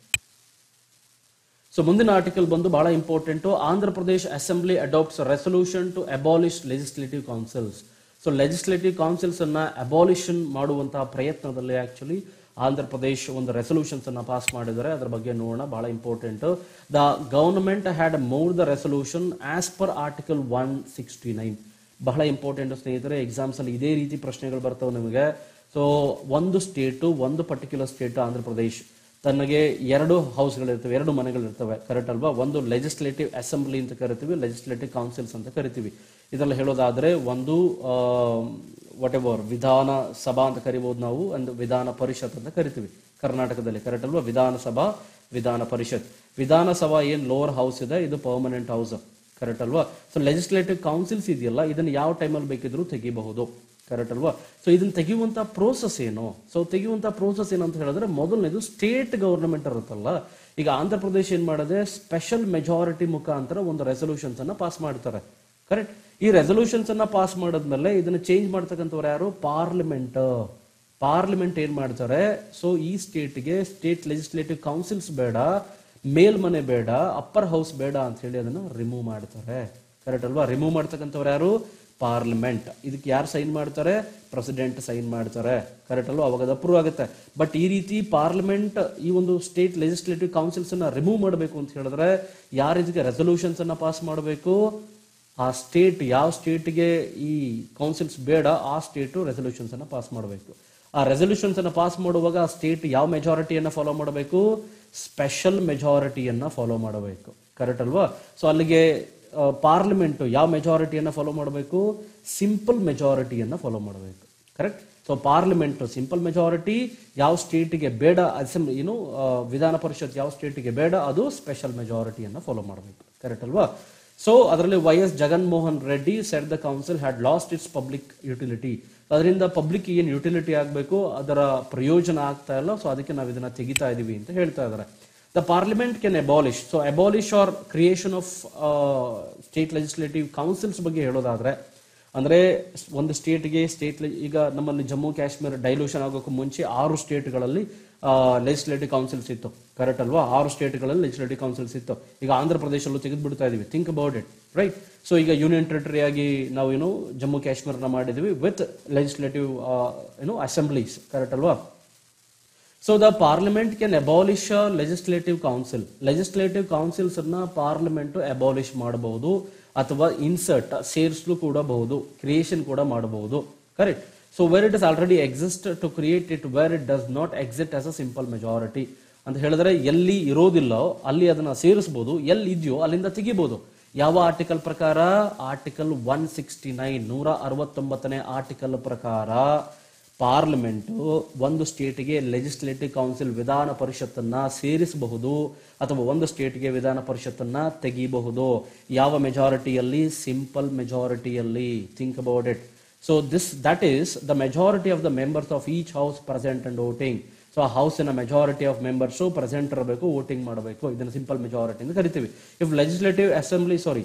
so ಮುಂದಿನ ಆರ್ಟಿಕಲ್ ಬಂದು ಬಹಳ important Andhra Pradesh assembly adopts resolution to abolish legislative councils so legislative councils ಅನ್ನ ಅಬಾಲಿಷನ್ ಮಾಡುವಂತಹ ಪ್ರಯತ್ನದಲ್ಲಿ ಆಕ್ಚುಲಿ ಆಂಧ್ರ ಪ್ರದೇಶ್ ಒಂದು ರೆಸೊಲ್ಯೂಷನ್ಸ್ ಅನ್ನ ಪಾಸ್ ಮಾಡಿದ್ದಾರೆ ಅದರ ಬಗ್ಗೆ ನೋಡೋಣ ಬಹಳ important the government had move the resolution as per article one sixty nine ಬಹಳ ಇಂಪಾರ್ಟೆಂಟ್ ಸ್ನೇಹಿತರೆ ಎಕ್ಸಾಮ್ಸ್ ಅಲ್ಲಿ ಇದೇ ರೀತಿ ಪ್ರಶ್ನೆಗಳು ಬರ್ತವೆ ನಿಮಗೆ ಸೊ ಒಂದು ಸ್ಟೇಟು ಒಂದು ಪರ್ಟಿಕ್ಯುಲರ್ ಸ್ಟೇಟ್ ಆಂಧ್ರ ಪ್ರದೇಶ್ ತನಗೆ ಎರಡು ಹೌಸ್ಗಳಿರ್ತವೆ ಎರಡು ಮನೆಗಳಿರ್ತವೆ ಕರೆಕ್ಟ್ ಅಲ್ವಾ ಒಂದು ಲೆಜಿಸ್ಲೇಟಿವ್ ಅಸೆಂಬ್ಲಿ ಅಂತ ಕರಿತೀವಿ ಲೆಜಿಸ್ಲೇಟಿವ್ ಕೌನ್ಸಿಲ್ಸ್ ಅಂತ ಕರಿತೀವಿ ಇದರಲ್ಲಿ ಹೇಳೋದಾದ್ರೆ ಒಂದು ವಾಟ್ ಎವರ್ ವಿಧಾನ ಸಭಾ ಅಂತ ಕರಿಬಹುದು ನಾವು ಒಂದು ವಿಧಾನ ಪರಿಷತ್ ಅಂತ ಕರಿತೀವಿ ಕರ್ನಾಟಕದಲ್ಲಿ ಕರೆಕ್ಟ್ ಅಲ್ವಾ ವಿಧಾನಸಭಾ ವಿಧಾನ ಪರಿಷತ್ ವಿಧಾನಸಭಾ ಏನ್ ಲೋವರ್ ಹೌಸ್ ಇದೆ ಇದು ಪರ್ಮನೆಂಟ್ ಹೌಸ್ ಕರೆಕ್ಟ್ ಅಲ್ವಾ ಸೊ ಲೆಜಿಸ್ಲೇಟಿವ್ ಕೌನ್ಸಿಲ್ಸ್ ಇದೆಯಲ್ಲ ಇದನ್ನ ಯಾವ ಟೈಮಲ್ಲಿ ಬೇಕಿದ್ರೂ ತೆಗಿಬಹುದು ಕರೆಕ್ಟ್ ಅಲ್ವಾ ಸೊ ಇದನ್ನ ತೆಗೆಯುವಂತ ಪ್ರೋಸೆಸ್ ಏನು ಸೊ ತೆಗೆಯುವಂತ ಪ್ರೋಸೆಸ್ ಏನು ಅಂತ ಹೇಳಿದ್ರೆ ಮೊದಲನೇದು ಸ್ಟೇಟ್ ಗವರ್ನಮೆಂಟ್ ಇರುತ್ತಲ್ಲ ಈಗ ಆಂಧ್ರ ಪ್ರದೇಶ ಏನ್ ಮಾಡಿದೆ ಸ್ಪೆಷಲ್ ಮೆಜಾರಿಟಿ ಮುಖಾಂತರ ಒಂದು ರೆಸೊಲ್ಯೂಷನ್ಸ್ ಅನ್ನ ಪಾಸ್ ಮಾಡ್ತಾರೆ ಕರೆಕ್ಟ್ ಈ ರೆಸೊಲ್ಯೂಷನ್ಸ್ ಅನ್ನ ಪಾಸ್ ಮಾಡಿದ್ಮೇಲೆ ಇದನ್ನ ಚೇಂಜ್ ಮಾಡ್ತಕ್ಕಂಥವ್ರು ಯಾರು ಪಾರ್ಲಿಮೆಂಟ್ ಪಾರ್ಲಿಮೆಂಟ್ ಏನ್ ಮಾಡ್ತಾರೆ ಸೊ ಈ ಸ್ಟೇಟ್ಗೆ ಸ್ಟೇಟ್ ಲೆಜಿಸ್ಲೇಟಿವ್ ಕೌನ್ಸಿಲ್ಸ್ ಬೇಡ ಮೇಲ್ಮನೆ ಬೇಡ ಅಪ್ಪರ್ ಹೌಸ್ ಬೇಡ ಅಂತ ಹೇಳಿ ಅದನ್ನ ರಿಮೂವ್ ಮಾಡ್ತಾರೆ ಕರೆಕ್ಟ್ ಅಲ್ವಾ ರಿಮೂವ್ ಮಾಡ್ತಕ್ಕಂಥವ್ರು ಯಾರು ಪಾರ್ಲಿಮೆಂಟ್ ಇದಕ್ಕೆ ಯಾರು ಸೈನ್ ಮಾಡ್ತಾರೆ ಪ್ರೆಸಿಡೆಂಟ್ ಸೈನ್ ಮಾಡ್ತಾರೆ ಕರೆಕ್ಟ್ ಅಲ್ವಾ ಅವಾಗ ಅದು ಅಪ್ರೂವ್ ಆಗುತ್ತೆ ಬಟ್ ಈ ರೀತಿ ಪಾರ್ಲಿಮೆಂಟ್ ಈ ಒಂದು ಸ್ಟೇಟ್ ಲೆಜಿಸ್ಲೇಟಿವ್ ಕೌನ್ಸಿಲ್ಸ್ ಅನ್ನ ರಿಮೂವ್ ಮಾಡಬೇಕು ಅಂತ ಹೇಳಿದ್ರೆ ಯಾರು ಇದಕ್ಕೆ ರೆಸೊಲ್ಯೂಷನ್ಸ್ ಅನ್ನ ಪಾಸ್ ಮಾಡಬೇಕು ಆ ಸ್ಟೇಟ್ ಯಾವ ಸ್ಟೇಟ್ಗೆ ಈ ಕೌನ್ಸಿಲ್ಸ್ ಬೇಡ ಆ ಸ್ಟೇಟು ರೆಸೊಲ್ಯೂಷನ್ಸ್ ಅನ್ನ ಪಾಸ್ ಮಾಡಬೇಕು ಆ ರೆಸೊಲ್ಯೂಷನ್ಸ್ ಅನ್ನ ಪಾಸ್ ಮಾಡುವಾಗ ಆ ಸ್ಟೇಟ್ ಯಾವ ಮೆಜಾರಿಟಿಯನ್ನ ಫಾಲೋ ಮಾಡಬೇಕು ಸ್ಪೆಷಲ್ ಮೆಜಾರಿಟಿಯನ್ನ ಫಾಲೋ ಮಾಡಬೇಕು ಕರೆಕ್ಟ್ ಅಲ್ವಾ ಸೊ ಅಲ್ಲಿಗೆ ಪಾರ್ಲಿಮೆಂಟ್ ಯಾವ ಮೆಜಾರಿಟಿಯನ್ನ ಫಾಲೋ ಮಾಡಬೇಕು ಸಿಂಪಲ್ ಮೆಜಾರಿಟಿಯನ್ನ ಫಾಲೋ ಮಾಡಬೇಕು correct so parliament simple majority ಯಾವ ಸ್ಟೇಟಿಗೆ ಬೇಡ ಅಸೆಂಬ್ಲಿ ಏನು ಆ, ವಿಧಾನ ಪರಿಷತ್ ಯಾವ ಸ್ಟೇಟಿಗೆ ಬೇಡ ಅದು ಸ್ಪೆಷಲ್ ಮೆಜಾರಿಟಿಯನ್ನ ಫಾಲೋ ಮಾಡಬೇಕು ಕರೆಕ್ಟ್ ಅಲ್ವಾ ಸೊ ಅದರಲ್ಲಿ Y S Jaganmohan Reddy set the council had lost its public utility ಅದರಿಂದ ಪಬ್ಲಿಕ್ ಏನು ಯುಟಿಲಿಟಿ ಆಗಬೇಕು ಅದರ ಪ್ರಯೋಜನ ಆಗ್ತಾ ಇಲ್ಲ ಸೊ ಅದಕ್ಕೆ ನಾವು ಇದನ್ನ ತೆಗಿತಾ ಇದೀವಿ ಅಂತ ಹೇಳ್ತಾ ಇದ್ದಾರೆ the parliament can abolish so abolish or creation of state legislative councils ಬಗ್ಗೆ ಹೇಳೋದಾದ್ರೆ ಅಂದ್ರೆ ಒಂದು ಸ್ಟೇಟ್ಗೆ ಸ್ಟೇಟ್ ಈಗ ನಮ್ಮಲ್ಲಿ ಜಮ್ಮು ಕಾಶ್ಮೀರ ಡೈಲ್ಯೂಷನ್ ಆಗೋಕ್ಕೂ ಮುಂಚೆ ಆರು ಸ್ಟೇಟ್ಗಳಲ್ಲಿ ಲೆಜಿಸ್ಲೇಟಿವ್ ಕೌನ್ಸಿಲ್ಸ್ ಇತ್ತು ಕರೆಕ್ಟ್ ಅಲ್ವಾ ಆರು ಸ್ಟೇಟ್ಗಳಲ್ಲಿ ಲೆಜಿಸ್ಲೇಟಿವ್ ಕೌನ್ಸಿಲ್ಸ್ ಇತ್ತು ಈಗ ಆಂಧ್ರ ಪ್ರದೇಶಲ್ಲೂ ತೆಗೆದು ಬಿಡ್ತಾ ಇದೀವಿ think about it right so ಈಗ ಯೂನಿಯನ್ ಟೆರಿಟರಿ ಆಗಿ ನಾವು ಏನು ಜಮ್ಮು ಕಾಶ್ಮೀರನ ಮಾಡಿದ್ವಿ ವಿತ್ ಲೆಜಿಸ್ಲೇಟಿವ್ ಏನು ಅಸೆಂಬ್ಲೀಸ್ ಕರೆಕ್ಟ್ ಅಲ್ವಾ so the parliament can abolish legislative council legislative councils ಅನ್ನ ಪಾರ್ಲಿಮೆಂಟ್ ಅಬಾಲಿಷ್ ಮಾಡಬಹುದು ಅಥವಾ ಇನ್ಸರ್ಟ್ ಸೇರಿಸಲು ಕೂಡ ಬಹುದು ಕ್ರಿಯೇಷನ್ ಕೂಡ ಮಾಡಬಹುದು correct so where it is already exist to create it where it does not exist as a simple majority ಅಂತ ಹೇಳಿದ್ರೆ ಎಲ್ಲಿ ಇರೋದಿಲ್ಲೋ ಅಲ್ಲಿ ಅದನ್ನ ಸೇರಿಸಬಹುದು ಎಲ್ಲಿ ಇದೆಯೋ ಅಲ್ಲಿಂದ ತೆಗಿಬಹುದು ಯಾವ ಆರ್ಟಿಕಲ್ ಪ್ರಕಾರ ಆರ್ಟಿಕಲ್ ಒನ್ ಸಿಕ್ಸ್ಟಿ ನೈನ್ ನೂರ ಅರವತ್ತೊಂಬತ್ತನೇ ಆರ್ಟಿಕಲ್ ಪ್ರಕಾರ ಪಾರ್ಲಿಮೆಂಟ್ ಒಂದು ಸ್ಟೇಟ್ಗೆ ಲೆಜಿಸ್ಲೇಟಿವ್ ಕೌನ್ಸಿಲ್ ವಿಧಾನ ಪರಿಷತ್ತನ್ನ ಸೇರಿಸಬಹುದು ಅಥವಾ ಒಂದು ಸ್ಟೇಟ್ಗೆ ವಿಧಾನ ಪರಿಷತ್ತನ್ನ ತೆಗಿಬಹುದು ಯಾವ ಮೆಜಾರಿಟಿಯಲ್ಲಿ ಸಿಂಪಲ್ ಮೆಜಾರಿಟಿಯಲ್ಲಿ think about it so this that is the majority of the members of each house present and voting so ಆ ಹೌಸಿನ ಮೆಜಾರಿಟಿ ಆಫ್ ಮೆಂಬರ್ಸು ಪ್ರೆಸೆಂಟ್ ಇರಬೇಕು ವೋಟಿಂಗ್ ಮಾಡಬೇಕು ಇದನ್ನು ಸಿಂಪಲ್ ಮೆಜಾರಿಟಿ ಅಂತ ಕರಿತೀವಿ if legislative assembly sorry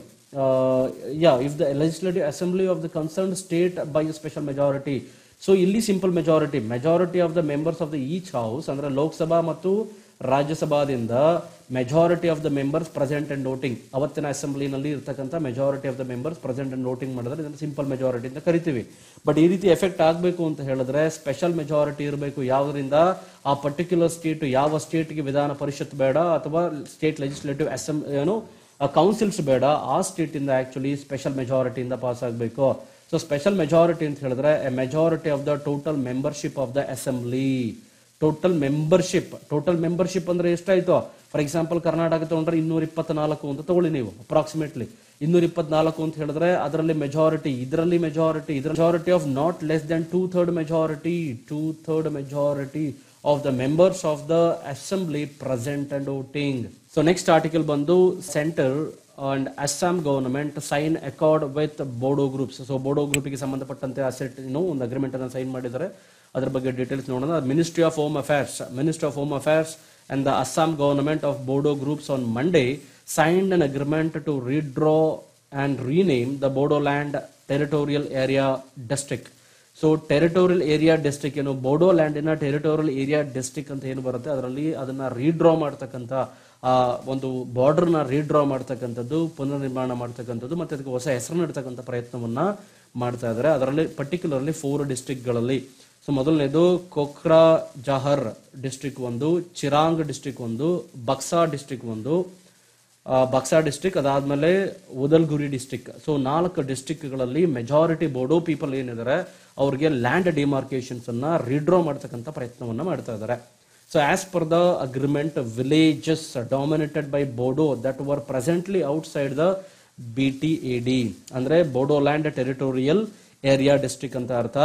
yeah if the legislative assembly of the concern state by special majority so ಇಲ್ಲಿ simple majority majority of the members of the each house ಅಂದ್ರೆ ಲೋಕಸಭಾ ಮತ್ತು ರಾಜ್ಯಸಭಾದಿಂದ majority of the members present and voting ಅವತ್ತಿನ ಅಸೆಂಬ್ಲಿನಲ್ಲಿ ಇರ್ತಕ್ಕಂಥ majority of the members present and voting ಮಾಡಿದ್ರೆ ಇದನ್ನು simple majority ಅಂತ ಕರಿತೀವಿ ಬಟ್ ಈ ರೀತಿ ಎಫೆಕ್ಟ್ ಆಗಬೇಕು ಅಂತ ಹೇಳಿದ್ರೆ ಸ್ಪೆಷಲ್ ಮೆಜಾರಿಟಿ ಇರಬೇಕು ಯಾವುದರಿಂದ ಆ ಪರ್ಟಿಕ್ಯುಲರ್ ಸ್ಟೇಟ್ ಯಾವ ಸ್ಟೇಟ್ಗೆ ವಿಧಾನ ಪರಿಷತ್ ಬೇಡ ಅಥವಾ ಸ್ಟೇಟ್ ಲೆಜಿಸ್ಲೇಟಿವ್ ಅಸೆಂಬ್ ಏನು ಕೌನ್ಸಿಲ್ಸ್ ಬೇಡ ಆ ಸ್ಟೇಟ್ ಇಂದ ಆಕ್ಚುಲಿ ಸ್ಪೆಷಲ್ ಮೆಜಾರಿಟಿಯಿಂದ ಪಾಸ್ ಆಗಬೇಕು ಸೊ ಸ್ಪೆಷಲ್ ಮೆಜಾರಿಟಿ ಅಂತ ಹೇಳಿದ್ರೆ a majority of the total membership of the assembly total membership total membership ಅಂದ್ರೆ ಎಷ್ಟಾಯ್ತು ಫಾರ್ ಎಕ್ಸಾಂಪಲ್ ಕರ್ನಾಟಕ ತಗೊಂಡ್ರೆ ಇನ್ನೂರ ಇಪ್ಪತ್ನಾಲ್ಕು ಅಂತ ತಗೊಳ್ಳಿ ನೀವು ಅಪ್ರಾಕ್ಸಿಮೇಟ್ಲಿ ಇನ್ನೂರ ಇಪ್ಪತ್ನಾಲ್ಕು ಅಂತ ಹೇಳಿದ್ರೆ ಅದರಲ್ಲಿ ಮೆಜಾರಿಟಿ ಇದರಲ್ಲಿ ಮೆಜಾರಿಟಿ ಇದರ majority of not less than two third majority two third majority of the members of the assembly present and voting so next article ಬಂದು centre and Assam government sign accord with Bodo groups so Bodo ಗ್ರೂಪ್ಗೆ ಸಂಬಂಧಪಟ್ಟಂತೆ asset ಏನು ಒಂದು agreement ಅನ್ನು sign ಮಾಡಿದ್ದಾರೆ ಅದ್ರ ಬಗ್ಗೆ details ನೋಡೋಣ ministry of home affairs ministry of home affairs and the Assam government of Bodo groups on Monday signed an agreement to redraw and rename the Bodoland territorial area district so territorial area district ಏನು ಬೋಡೋ ಲ್ಯಾಂಡಿನ territorial area district ಅಂತ ಏನು ಬರುತ್ತೆ ಅದರಲ್ಲಿ ಅದನ್ನ ರೀಡ್ರಾ ಮಾಡ್ತಕ್ಕಂಥ ಆ ಒಂದು ಬಾರ್ಡರ್ನ ರೀಡ್ರಾ ಮಾಡ್ತಕ್ಕಂಥದ್ದು ಪುನರ್ನಿರ್ಮಾಣ ಮಾಡ್ತಕ್ಕಂಥದ್ದು ಮತ್ತೆ ಅದಕ್ಕೆ ಹೊಸ ಹೆಸರನ್ನು ಇಡ್ತಕ್ಕಂಥ ಪ್ರಯತ್ನವನ್ನ ಮಾಡ್ತಾ ಇದ್ದಾರೆ ಅದರಲ್ಲಿ ಪರ್ಟಿಕ್ಯುಲರ್ಲಿ ಫೋರ್ ಡಿಸ್ಟ್ರಿಕ್ಟ್ಗಳಲ್ಲಿ ಸೊ ಮೊದಲನೇದು ಕೊಕ್ರಾ ಜಹರ್ ಡಿಸ್ಟ್ರಿಕ್ಟ್ ಒಂದು ಚಿರಾಂಗ್ ಡಿಸ್ಟ್ರಿಕ್ಟ್ ಒಂದು ಬಕ್ಸಾ ಡಿಸ್ಟ್ರಿಕ್ಟ್ ಒಂದು ಆ, ಬಕ್ಸಾ ಡಿಸ್ಟ್ರಿಕ್ಟ್ ಅದಾದ್ಮೇಲೆ ಉದಲ್ಗುರಿ ಡಿಸ್ಟ್ರಿಕ್ಟ್ ಸೊ ನಾಲ್ಕು ಡಿಸ್ಟ್ರಿಕ್ಟ್ಗಳಲ್ಲಿ ಮೆಜಾರಿಟಿ ಬೋಡೋ ಪೀಪಲ್ ಏನಿದ್ದಾರೆ ಅವ್ರಿಗೆ ಲ್ಯಾಂಡ್ ಡಿಮಾರ್ಕೇಶನ್ಸ್ ಅನ್ನ ರೀಡ್ರಾ ಮಾಡ್ತಕ್ಕಂಥ ಪ್ರಯತ್ನವನ್ನ ಮಾಡ್ತಾ ಇದ್ದಾರೆ so as per the agreement villages dominated by Bodo that were presently outside the B T A D ಅಂದ್ರೆ ಬೋಡೋಲ್ಯಾಂಡ್ ಟೆರಿಟೋರಿಯಲ್ ಏರಿಯಾ ಡಿಸ್ಟ್ರಿಕ್ಟ್ ಅಂತ ಅರ್ಥ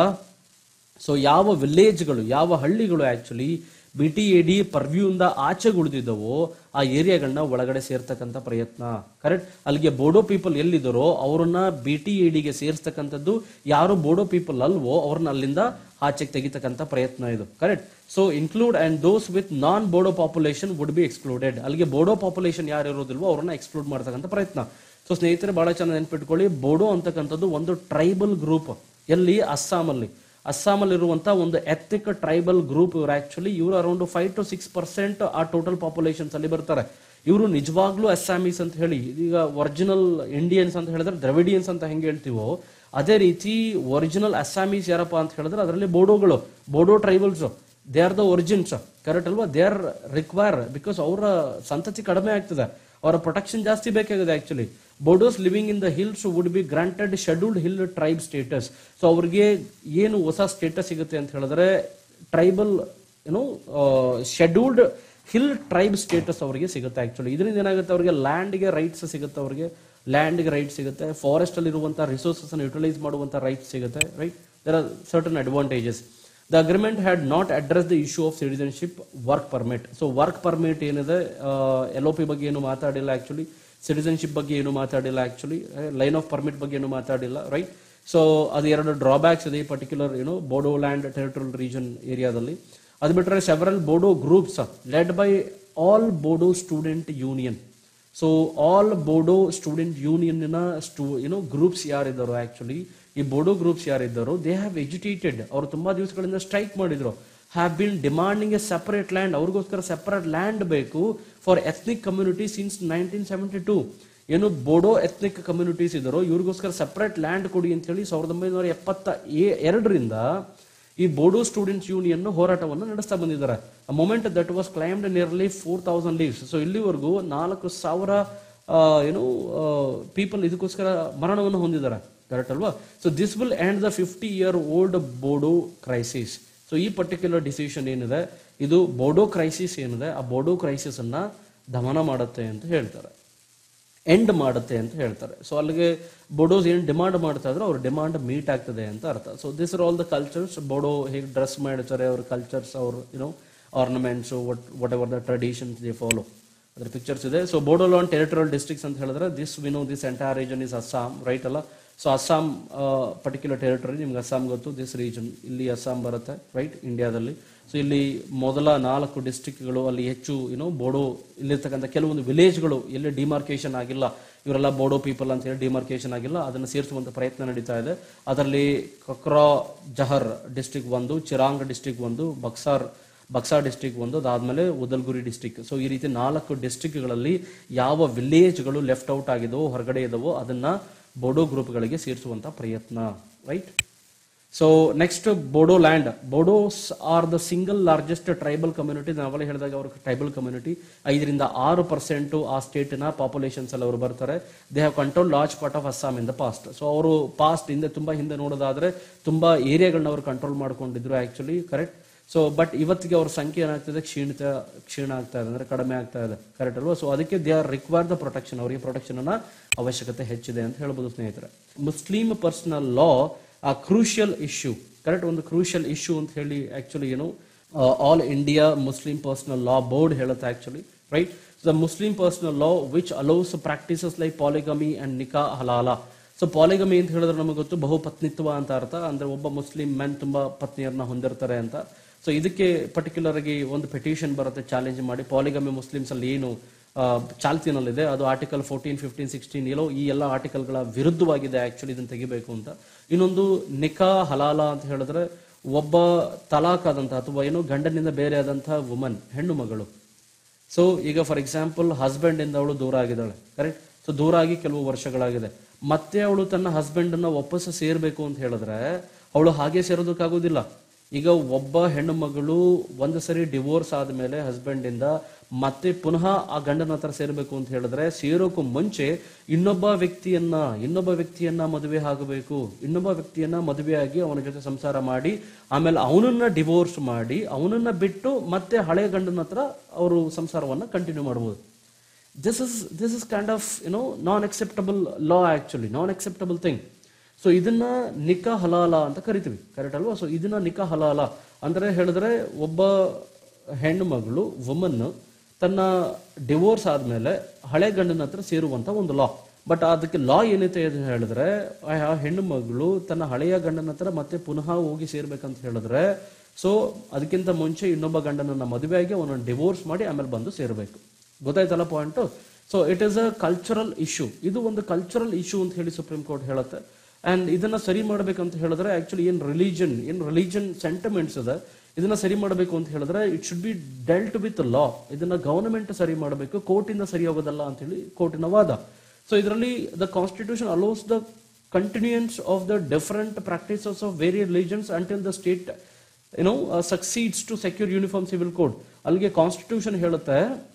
ಸೊ ಯಾವ ವಿಲೇಜ್ಗಳು ಯಾವ ಹಳ್ಳಿಗಳು actually B T A D ಪರ್ವ್ಯೂಯಿಂದ ಆಚೆಗೆ ಉಳಿದಿದ್ದವೋ ಆ ಏರಿಯಾಗಳನ್ನ ಒಳಗಡೆ ಸೇರ್ತಕ್ಕಂಥ ಪ್ರಯತ್ನ ಕರೆಕ್ಟ್ ಅಲ್ಲಿಗೆ ಬೋಡೋ ಪೀಪಲ್ ಎಲ್ಲಿದ್ದಾರೋ ಅವ್ರನ್ನ ಬಿ ಟಿ ಎ ಡಿಗೆ ಸೇರಿಸ್ತಕ್ಕಂಥದ್ದು ಯಾರು ಬೋಡೋ ಪೀಪಲ್ ಅಲ್ವೋ ಅವ್ರನ್ನ ಅಲ್ಲಿಂದ ಆಚೆಗೆ ತೆಗಿತಕ್ಕಂಥ ಪ್ರಯತ್ನ ಇದು correct so include and those with non Bodo population would be excluded ಅಲ್ಲಿಗೆ ಬೋಡೋ ಪಾಪ್ಯುಲೇಷನ್ ಯಾರು ಇರೋದಿಲ್ವೋ ಅವ್ರನ್ನ ಎಕ್ಸ್ಕ್ಲೂಡ್ ಮಾಡ್ತಕ್ಕಂಥ ಪ್ರಯತ್ನ ಸೊ ಸ್ನೇಹಿತರೆ ಬಹಳ ಚೆನ್ನಾಗಿ ನೆನ್ಪಿಟ್ಕೊಳ್ಳಿ ಬೋಡೋ ಅಂತಕ್ಕಂಥದ್ದು ಒಂದು ಟ್ರೈಬಲ್ ಗ್ರೂಪ್ ಎಲ್ಲಿ ಅಸ್ಸಾಮಲ್ಲಿ ಅಸ್ಸಾಮಲ್ಲಿರುವಂತ ಒಂದು ಎಥಿಕ್ ಟ್ರೈಬಲ್ ಗ್ರೂಪ್ ಇವರು ಆಕ್ಚುಲಿ ಇವರು around five to six percent ಆ ಟೋಟಲ್ ಪಾಪ್ಯುಲೇಷನ್ಸ್ ಅಲ್ಲಿ ಬರ್ತಾರೆ ಇವರು ನಿಜವಾಗ್ಲೂ ಅಸ್ಸಾಮೀಸ್ ಅಂತ ಹೇಳಿ ಈಗ ಒರಿಜಿನಲ್ ಇಂಡಿಯನ್ಸ್ ಅಂತ ಹೇಳಿದ್ರೆ ದ್ರವಿಡಿಯನ್ಸ್ ಅಂತ ಹೆಂಗೆ ಹೇಳ್ತೀವೋ ಅದೇ ರೀತಿ ಒರಿಜಿನಲ್ ಅಸ್ಸಾಮೀಸ್ ಯಾರಪ್ಪ ಅಂತ ಹೇಳಿದ್ರೆ ಅದರಲ್ಲಿ ಬೋಡೋಗಳು Bodo tribals they are the origins correct ಅಲ್ವಾ ದೇ ಆರ್ ರಿಕ್ವೈರ್ ಬಿಕಾಸ್ ಅವರ ಸಂತತಿ ಕಡಿಮೆ ಆಗ್ತದೆ ಅವರ ಪ್ರೊಟೆಕ್ಷನ್ ಜಾಸ್ತಿ ಬೇಕಾಗಿದೆ actually Bodos living in the hills would be granted scheduled hill tribe status so ಅವ್ರಿಗೆ ಏನು ಹೊಸ ಸ್ಟೇಟಸ್ ಸಿಗುತ್ತೆ ಅಂತ ಹೇಳಿದ್ರೆ ಟ್ರೈಬಲ್ ಏನೋ ಶೆಡ್ಯೂಲ್ಡ್ ಹಿಲ್ ಟ್ರೈಬ್ ಸ್ಟೇಟಸ್ ಅವರಿಗೆ ಸಿಗುತ್ತೆ ಆಕ್ಚುಲಿ ಇದರಿಂದ ಏನಾಗುತ್ತೆ ಅವರಿಗೆ ಲ್ಯಾಂಡ್ಗೆ ರೈಟ್ಸ್ ಸಿಗುತ್ತೆ ಅವರಿಗೆ ಲ್ಯಾಂಡ್ಗೆ ರೈಟ್ ಸಿಗುತ್ತೆ ಫಾರೆಸ್ಟ್ ಅಲ್ಲಿ ಇರುವಂತಹ ರಿಸೋರ್ಸಸ್ ಅನ್ನು ಯುಟಿಲೈಸ್ ಮಾಡುವಂತ ರೈಟ್ಸ್ ಸಿಗುತ್ತೆ right there are certain advantages the agreement had not address the issue of citizenship work permit so work permit ಏನಿದೆ ಎಲ್ ಒ ಪಿ ಬಗ್ಗೆ ಏನು ಮಾತಾಡಿಲ್ಲ ಆಕ್ಚುಲಿ ಸಿಟಿಸನ್ಶಿಪ್ ಬಗ್ಗೆ ಏನು ಮಾತಾಡಿಲ್ಲ ಆಕ್ಚುಲಿ ಲೈನ್ ಆಫ್ ಪರ್ಮಿಟ್ ಬಗ್ಗೆ ಏನು ಮಾತಾಡಿಲ್ಲ ರೈಟ್ ಸೊ ಅದು ಎರಡು ಡ್ರಾಬ್ಯಾಕ್ಸ್ ಇದೆ ಪರ್ಟಿಕ್ಯುಲರ್ ಏನು ಬೋಡೋ ಲ್ಯಾಂಡ್ ಟೆರಿಟೋರಿಯಲ್ ರೀಜನ್ ಏರಿಯಾದಲ್ಲಿ ಅದು ಬಿಟ್ಟರೆ several Bodo groups led by all Bodo student union so all Bodo student ಯೂನಿಯನ್ನ ಸ್ಟೂ ಏನೋ ಗ್ರೂಪ್ಸ್ ಯಾರಿದ್ದಾರೋ ಆಕ್ಚುಲಿ ಈ ಬೋಡೋ ಗ್ರೂಪ್ಸ್ ಯಾರಿದ್ದಾರೋ ದೇ ಹ್ಯಾವ್ ಎಜುಟೇಟೆಡ್ ಅವರು ತುಂಬಾ ದಿವಸಗಳಿಂದ ಸ್ಟ್ರೈಕ್ ಮಾಡಿದ್ರು have been demanding a separate land ಅವ್ರಿಗೋಸ್ಕರ ಸೆಪರೇಟ್ ಲ್ಯಾಂಡ್ ಬೇಕು for ethnic community since nineteen seventy two ಏನು ಬೋಡೋ ಎಥ್ನಿಕ್ ಕಮ್ಯುನಿಟೀಸ್ ಇದ್ದಾರೋ ಇವ್ರಿಗೋಸ್ಕರ ಸೆಪರೇಟ್ ಲ್ಯಾಂಡ್ ಕೊಡಿ ಅಂತ ಹೇಳಿ ಸಾವಿರದ ಒಂಬೈನೂರ ಎಪ್ಪತ್ತ ಎ- ಎರಡರಿಂದ ಈ ಬೋಡೋ ಸ್ಟೂಡೆಂಟ್ಸ್ ಯೂನಿಯನ್ ಹೋರಾಟವನ್ನು ನಡೆಸ್ತಾ ಬಂದಿದ್ದಾರೆ movement that was claimed nearly four thousand lives so ಇಲ್ಲಿವರೆಗೂ ನಾಲ್ಕು ಸಾವಿರ ಆ, ಏನು ಪೀಪಲ್ ಇದಕ್ಕೋಸ್ಕರ ಮರಣವನ್ನು ಹೊಂದಿದ್ದಾರೆ ಕರೆಕ್ಟ್ ಅಲ್ವಾ so this will end the fifty year old Bodo crisis so ಈ ಪರ್ಟಿಕ್ಯುಲರ್ ಡಿಸಿಷನ್ ಏನಿದೆ ಇದು ಬೋಡೋ ಕ್ರೈಸಿಸ್ ಏನಿದೆ ಆ ಬೋಡೋ ಕ್ರೈಸಿಸ್ ಅನ್ನ ದಮನ ಮಾಡುತ್ತೆ ಅಂತ ಹೇಳ್ತಾರೆ ಎಂಡ್ ಮಾಡುತ್ತೆ ಅಂತ ಹೇಳ್ತಾರೆ ಸೊ ಅಲ್ಲಿಗೆ ಬೋಡೋಸ್ ಏನು ಡಿಮಾಂಡ್ ಮಾಡ್ತಾ ಇದ್ರೆ ಅವ್ರ ಡಿಮಾಂಡ್ ಮೀಟ್ ಆಗ್ತದೆ ಅಂತ ಅರ್ಥ so this are all the cultures Bodo ಹೇಗೆ ಡ್ರೆಸ್ ಮಾಡ್ತಾರೆ ಅವ್ರ ಕಲ್ಚರ್ಸ್ ಅವ್ರ you know ornaments what whatever the traditions they follow ಅದ್ರ ಪಿಕ್ಚರ್ಸ್ ಇದೆ ಸೊ ಬೋಡೋಲಾನ್ ಟೆರಿಟೋರಿಯಲ್ ಡಿಸ್ಟ್ರಿಕ್ಸ್ ಅಂತ ಹೇಳಿದ್ರೆ this we know this entire region is Assam right ಅಲ್ಲ ಸೊ ಅಸ್ಸಾಂ ಪರ್ಟಿಕ್ಯುಲರ್ ಟೆರಿಟರಿ ನಿಮ್ಗೆ ಅಸ್ಸಾಂ ಗೊತ್ತು ದಿಸ್ ರೀಜನ್ ಇಲ್ಲಿ ಅಸ್ಸಾಂ ಬರುತ್ತೆ ರೈಟ್ ಇಂಡಿಯಾದಲ್ಲಿ ಸೊ ಇಲ್ಲಿ ಮೊದಲ ನಾಲ್ಕು ಡಿಸ್ಟ್ರಿಕ್ಟ್ಗಳು ಅಲ್ಲಿ ಹೆಚ್ಚು ಏನೋ ಬೋಡೋ ಇಲ್ಲಿರ್ತಕ್ಕಂಥ ಕೆಲವೊಂದು ವಿಲೇಜ್ಗಳು ಎಲ್ಲಿ ಡಿಮಾರ್ಕೇಶನ್ ಆಗಿಲ್ಲ ಇವರೆಲ್ಲ ಬೋಡೋ ಪೀಪಲ್ ಅಂತ ಹೇಳಿ ಡಿಮಾರ್ಕೇಶನ್ ಆಗಿಲ್ಲ ಅದನ್ನು ಸೇರಿಸುವಂತ ಪ್ರಯತ್ನ ನಡೀತಾ ಇದೆ ಅದರಲ್ಲಿ ಕಕ್ರಾ ಜಹರ್ ಡಿಸ್ಟ್ರಿಕ್ಟ್ ಒಂದು ಚಿರಾಂಗ್ ಡಿಸ್ಟ್ರಿಕ್ಟ್ ಒಂದು ಬಕ್ಸಾರ್ ಬಕ್ಸಾ ಡಿಸ್ಟ್ರಿಕ್ಟ್ ಒಂದು ಅದಾದ್ಮೇಲೆ ಉದಲ್ಗುರಿ ಡಿಸ್ಟ್ರಿಕ್ಟ್ ಸೊ ಈ ರೀತಿ ನಾಲ್ಕು ಡಿಸ್ಟ್ರಿಕ್ಟ್ಗಳಲ್ಲಿ ಯಾವ ವಿಲೇಜ್ಗಳು ಲೆಫ್ಟ್ ಔಟ್ ಆಗಿದವೋ ಹೊರಗಡೆ ಇದಾವೋ ಅದನ್ನ ಬೋಡೋ ಗ್ರೂಪ್ಗಳಿಗೆ ಸೇರಿಸುವಂತ ಪ್ರಯತ್ನ right so next Bodo land Bodos are the single largest tribal community ನಾವೆಲ್ಲ ಹೇಳಿದಾಗ ಅವ್ರ ಟ್ರೈಬಲ್ ಕಮ್ಯುನಿಟಿ ಐದರಿಂದ ಆರು ಪರ್ಸೆಂಟ್ ಆ ಸ್ಟೇಟಿನ ಪಾಪ್ಯುಲೇಷನ್ಸ್ ಅಲ್ಲಿ ಅವರು ಬರ್ತಾರೆ they have control large part of Assam in the past so ಅವರು ಪಾಸ್ಟ್ ಹಿಂದೆ ತುಂಬಾ ಹಿಂದೆ ನೋಡೋದಾದ್ರೆ ತುಂಬಾ ಏರಿಯಾಗಳನ್ನ ಅವರು ಕಂಟ್ರೋಲ್ ಮಾಡ್ಕೊಂಡಿದ್ರು ಆಕ್ಚುಲಿ ಕರೆಕ್ಟ್ ಸೊ ಬಟ್ ಇವತ್ತಿಗೆ ಅವ್ರ ಸಂಖ್ಯೆ ಏನಾಗ್ತದೆ ಕ್ಷೀಣಿತ ಕ್ಷೀಣ ಆಗ್ತಾ ಇದೆ ಅಂದ್ರೆ ಕಡಿಮೆ ಆಗ್ತಾ ಇದೆ ಕರೆಕ್ಟ್ ಅಲ್ವಾ ಸೊ ಅದಕ್ಕೆ they are require the protection ಅವರಿಗೆ ಪ್ರೊಟೆಕ್ಷನ್ ಅನ್ನ ಅವಶ್ಯಕತೆ ಹೆಚ್ಚಿದೆ ಅಂತ ಹೇಳ್ಬೋದು ಸ್ನೇಹಿತರೆ ಮುಸ್ಲಿಂ ಪರ್ಸನಲ್ ಲಾ ಆ ಕ್ರೂಷಿಯಲ್ ಇಶ್ಯೂ ಕರೆಕ್ಟ್ ಒಂದು ಕ್ರೂಷಿಯಲ್ ಇಶ್ಯೂ ಅಂತ ಹೇಳಿ ಆಕ್ಚುಲಿ ಏನು all India Muslim personal law board ಹೇಳುತ್ತೆ actually right the Muslim personal law which allows practices like polygamy and nikah halala so polygamy ಅಂತ ಹೇಳಿದ್ರೆ ನಮಗೆ ಗೊತ್ತು ಬಹುಪತ್ನಿತ್ವ ಅಂತ ಅರ್ಥ ಅಂದ್ರೆ ಒಬ್ಬ ಮುಸ್ಲಿಂ ಮೆನ್ ತುಂಬಾ ಪತ್ನಿಯರನ್ನ ಹೊಂದಿರ್ತಾರೆ ಅಂತ ಸೊ ಇದಕ್ಕೆ ಪರ್ಟಿಕ್ಯುಲರ್ ಆಗಿ ಒಂದು ಪೆಟಿಷನ್ ಬರುತ್ತೆ ಚಾಲೆಂಜ್ ಮಾಡಿ ಪಾಲಿಗಮಿ ಮುಸ್ಲಿಮ್ಸ್ ಅಲ್ಲಿ ಏನು ಆ, ಚಾಲ್ತಿನಲ್ಲಿದೆ ಅದು ಆರ್ಟಿಕಲ್ ಫೋರ್ಟೀನ್ ಫಿಫ್ಟೀನ್ ಸಿಕ್ಸ್ಟೀನ್ ಎಲ್ಲೋ ಈ ಎಲ್ಲ ಆರ್ಟಿಕಲ್ಗಳ ವಿರುದ್ಧವಾಗಿದೆ ಆಕ್ಚುಲಿ ಇದನ್ನ ತೆಗಿಬೇಕು ಅಂತ ಇನ್ನೊಂದು ನಿಕಾ ಹಲಾಲ ಅಂತ ಹೇಳಿದ್ರೆ ಒಬ್ಬ ತಲಾಕ್ ಆದಂತಹ ಅಥವಾ ಏನು ಗಂಡನಿಂದ ಬೇರೆ ಆದಂತಹ ವುಮನ್ ಹೆಣ್ಣು ಮಗಳು ಸೊ ಈಗ ಫಾರ್ ಎಕ್ಸಾಂಪಲ್ ಹಸ್ಬೆಂಡ್ ಇಂದ ಅವಳು ದೂರ ಆಗಿದ್ದಾಳೆ ಕರೆಕ್ಟ್ ಸೊ ದೂರ ಆಗಿ ಕೆಲವು ವರ್ಷಗಳಾಗಿದೆ ಮತ್ತೆ ಅವಳು ತನ್ನ ಹಸ್ಬೆಂಡ್ ಅನ್ನ ವಾಪಸ್ ಸೇರ್ಬೇಕು ಅಂತ ಹೇಳಿದ್ರೆ ಅವಳು ಹಾಗೆ ಸೇರೋದಕ್ಕಾಗೋದಿಲ್ಲ ಈಗ ಒಬ್ಬ ಹೆಣ್ಣು ಮಗಳು ಒಂದು ಸರಿ ಡಿವೋರ್ಸ್ ಆದ್ಮೇಲೆ ಹಸ್ಬೆಂಡ್ ಇಂದ ಮತ್ತೆ ಪುನಃ ಆ ಗಂಡನ ಹತ್ರ ಸೇರ್ಬೇಕು ಅಂತ ಹೇಳಿದ್ರೆ ಸೇರೋಕ್ಕೂ ಮುಂಚೆ ಇನ್ನೊಬ್ಬ ವ್ಯಕ್ತಿಯನ್ನ ಇನ್ನೊಬ್ಬ ವ್ಯಕ್ತಿಯನ್ನ ಮದುವೆ ಆಗಬೇಕು ಇನ್ನೊಬ್ಬ ವ್ಯಕ್ತಿಯನ್ನ ಮದುವೆಯಾಗಿ ಅವನ ಜೊತೆ ಸಂಸಾರ ಮಾಡಿ ಆಮೇಲೆ ಅವನನ್ನ ಡಿವೋರ್ಸ್ ಮಾಡಿ ಅವನನ್ನ ಬಿಟ್ಟು ಮತ್ತೆ ಹಳೆ ಗಂಡನ ಹತ್ರ ಅವರು ಸಂಸಾರವನ್ನ ಕಂಟಿನ್ಯೂ ಮಾಡಬಹುದು this is this is kind of you know non acceptable law actually non acceptable thing so ಇದನ್ನ ನಿಕಾ ಹಲಾಲ ಅಂತ ಕರಿತೀವಿ ಕರೆಕ್ಟ್ ಅಲ್ವಾ ಸೊ ಇದನ್ನ ನಿಕಾ ಹಲಾಲ ಅಂದ್ರೆ ಹೇಳಿದ್ರೆ ಒಬ್ಬ ಹೆಣ್ಣು ಮಗಳು ವುಮನ್ ತನ್ನ ಡಿವೋರ್ಸ್ ಆದ್ಮೇಲೆ ಹಳೆ ಗಂಡನ ಹತ್ರ ಸೇರುವಂತ ಒಂದು ಲಾ ಬಟ್ ಅದಕ್ಕೆ ಲಾ ಏನೈತೆ ಅಂತ ಹೇಳಿದ್ರೆ ಆ ಹೆಣ್ಣು ಮಗಳು ತನ್ನ ಹಳೆಯ ಗಂಡನ ಹತ್ರ ಮತ್ತೆ ಪುನಃ ಹೋಗಿ ಸೇರ್ಬೇಕಂತ ಹೇಳಿದ್ರೆ ಸೊ ಅದಕ್ಕಿಂತ ಮುಂಚೆ ಇನ್ನೊಬ್ಬ ಗಂಡನನ್ನ ಮದುವೆಯಾಗಿ ಅವನನ್ನು ಡಿವೋರ್ಸ್ ಮಾಡಿ ಆಮೇಲೆ ಬಂದು ಸೇರಬೇಕು ಗೊತ್ತಾಯ್ತಲ್ಲ point so it is a cultural issue ಇದು ಒಂದು ಕಲ್ಚರಲ್ ಇಶ್ಯೂ ಅಂತ ಹೇಳಿ ಸುಪ್ರೀಂ ಕೋರ್ಟ್ ಹೇಳುತ್ತೆ ಅಂಡ್ ಇದನ್ನ ಸರಿ ಮಾಡ್ಬೇಕಂತ ಹೇಳಿದ್ರೆ ಆಕ್ಚುಲಿ ಏನ್ ರಿಲಿಜನ್ ಏನ್ ರಿಲಿಜನ್ ಸೆಂಟಿಮೆಂಟ್ಸ್ ಇದೆ ಇದನ್ನ ಸರಿ ಮಾಡಬೇಕು ಅಂತ ಹೇಳಿದ್ರೆ it should be dealt with law ಇದನ್ನ ಗವರ್ನಮೆಂಟ್ ಸರಿ ಮಾಡಬೇಕು ಕೋರ್ಟಿಂದ ಸರಿ ಹೋಗೋದಲ್ಲ ಅಂತ ಹೇಳಿ ಕೋರ್ಟಿನ ವಾದ ಸೊ ಇದರಲ್ಲಿ the constitution allows the continuance of the different practices of various religions until the state you know uh, succeeds to secure uniform civil code ಅಲ್ಲಿಗೆ ಕಾನ್ಸ್ಟಿಟ್ಯೂಷನ್ ಹೇಳುತ್ತೆ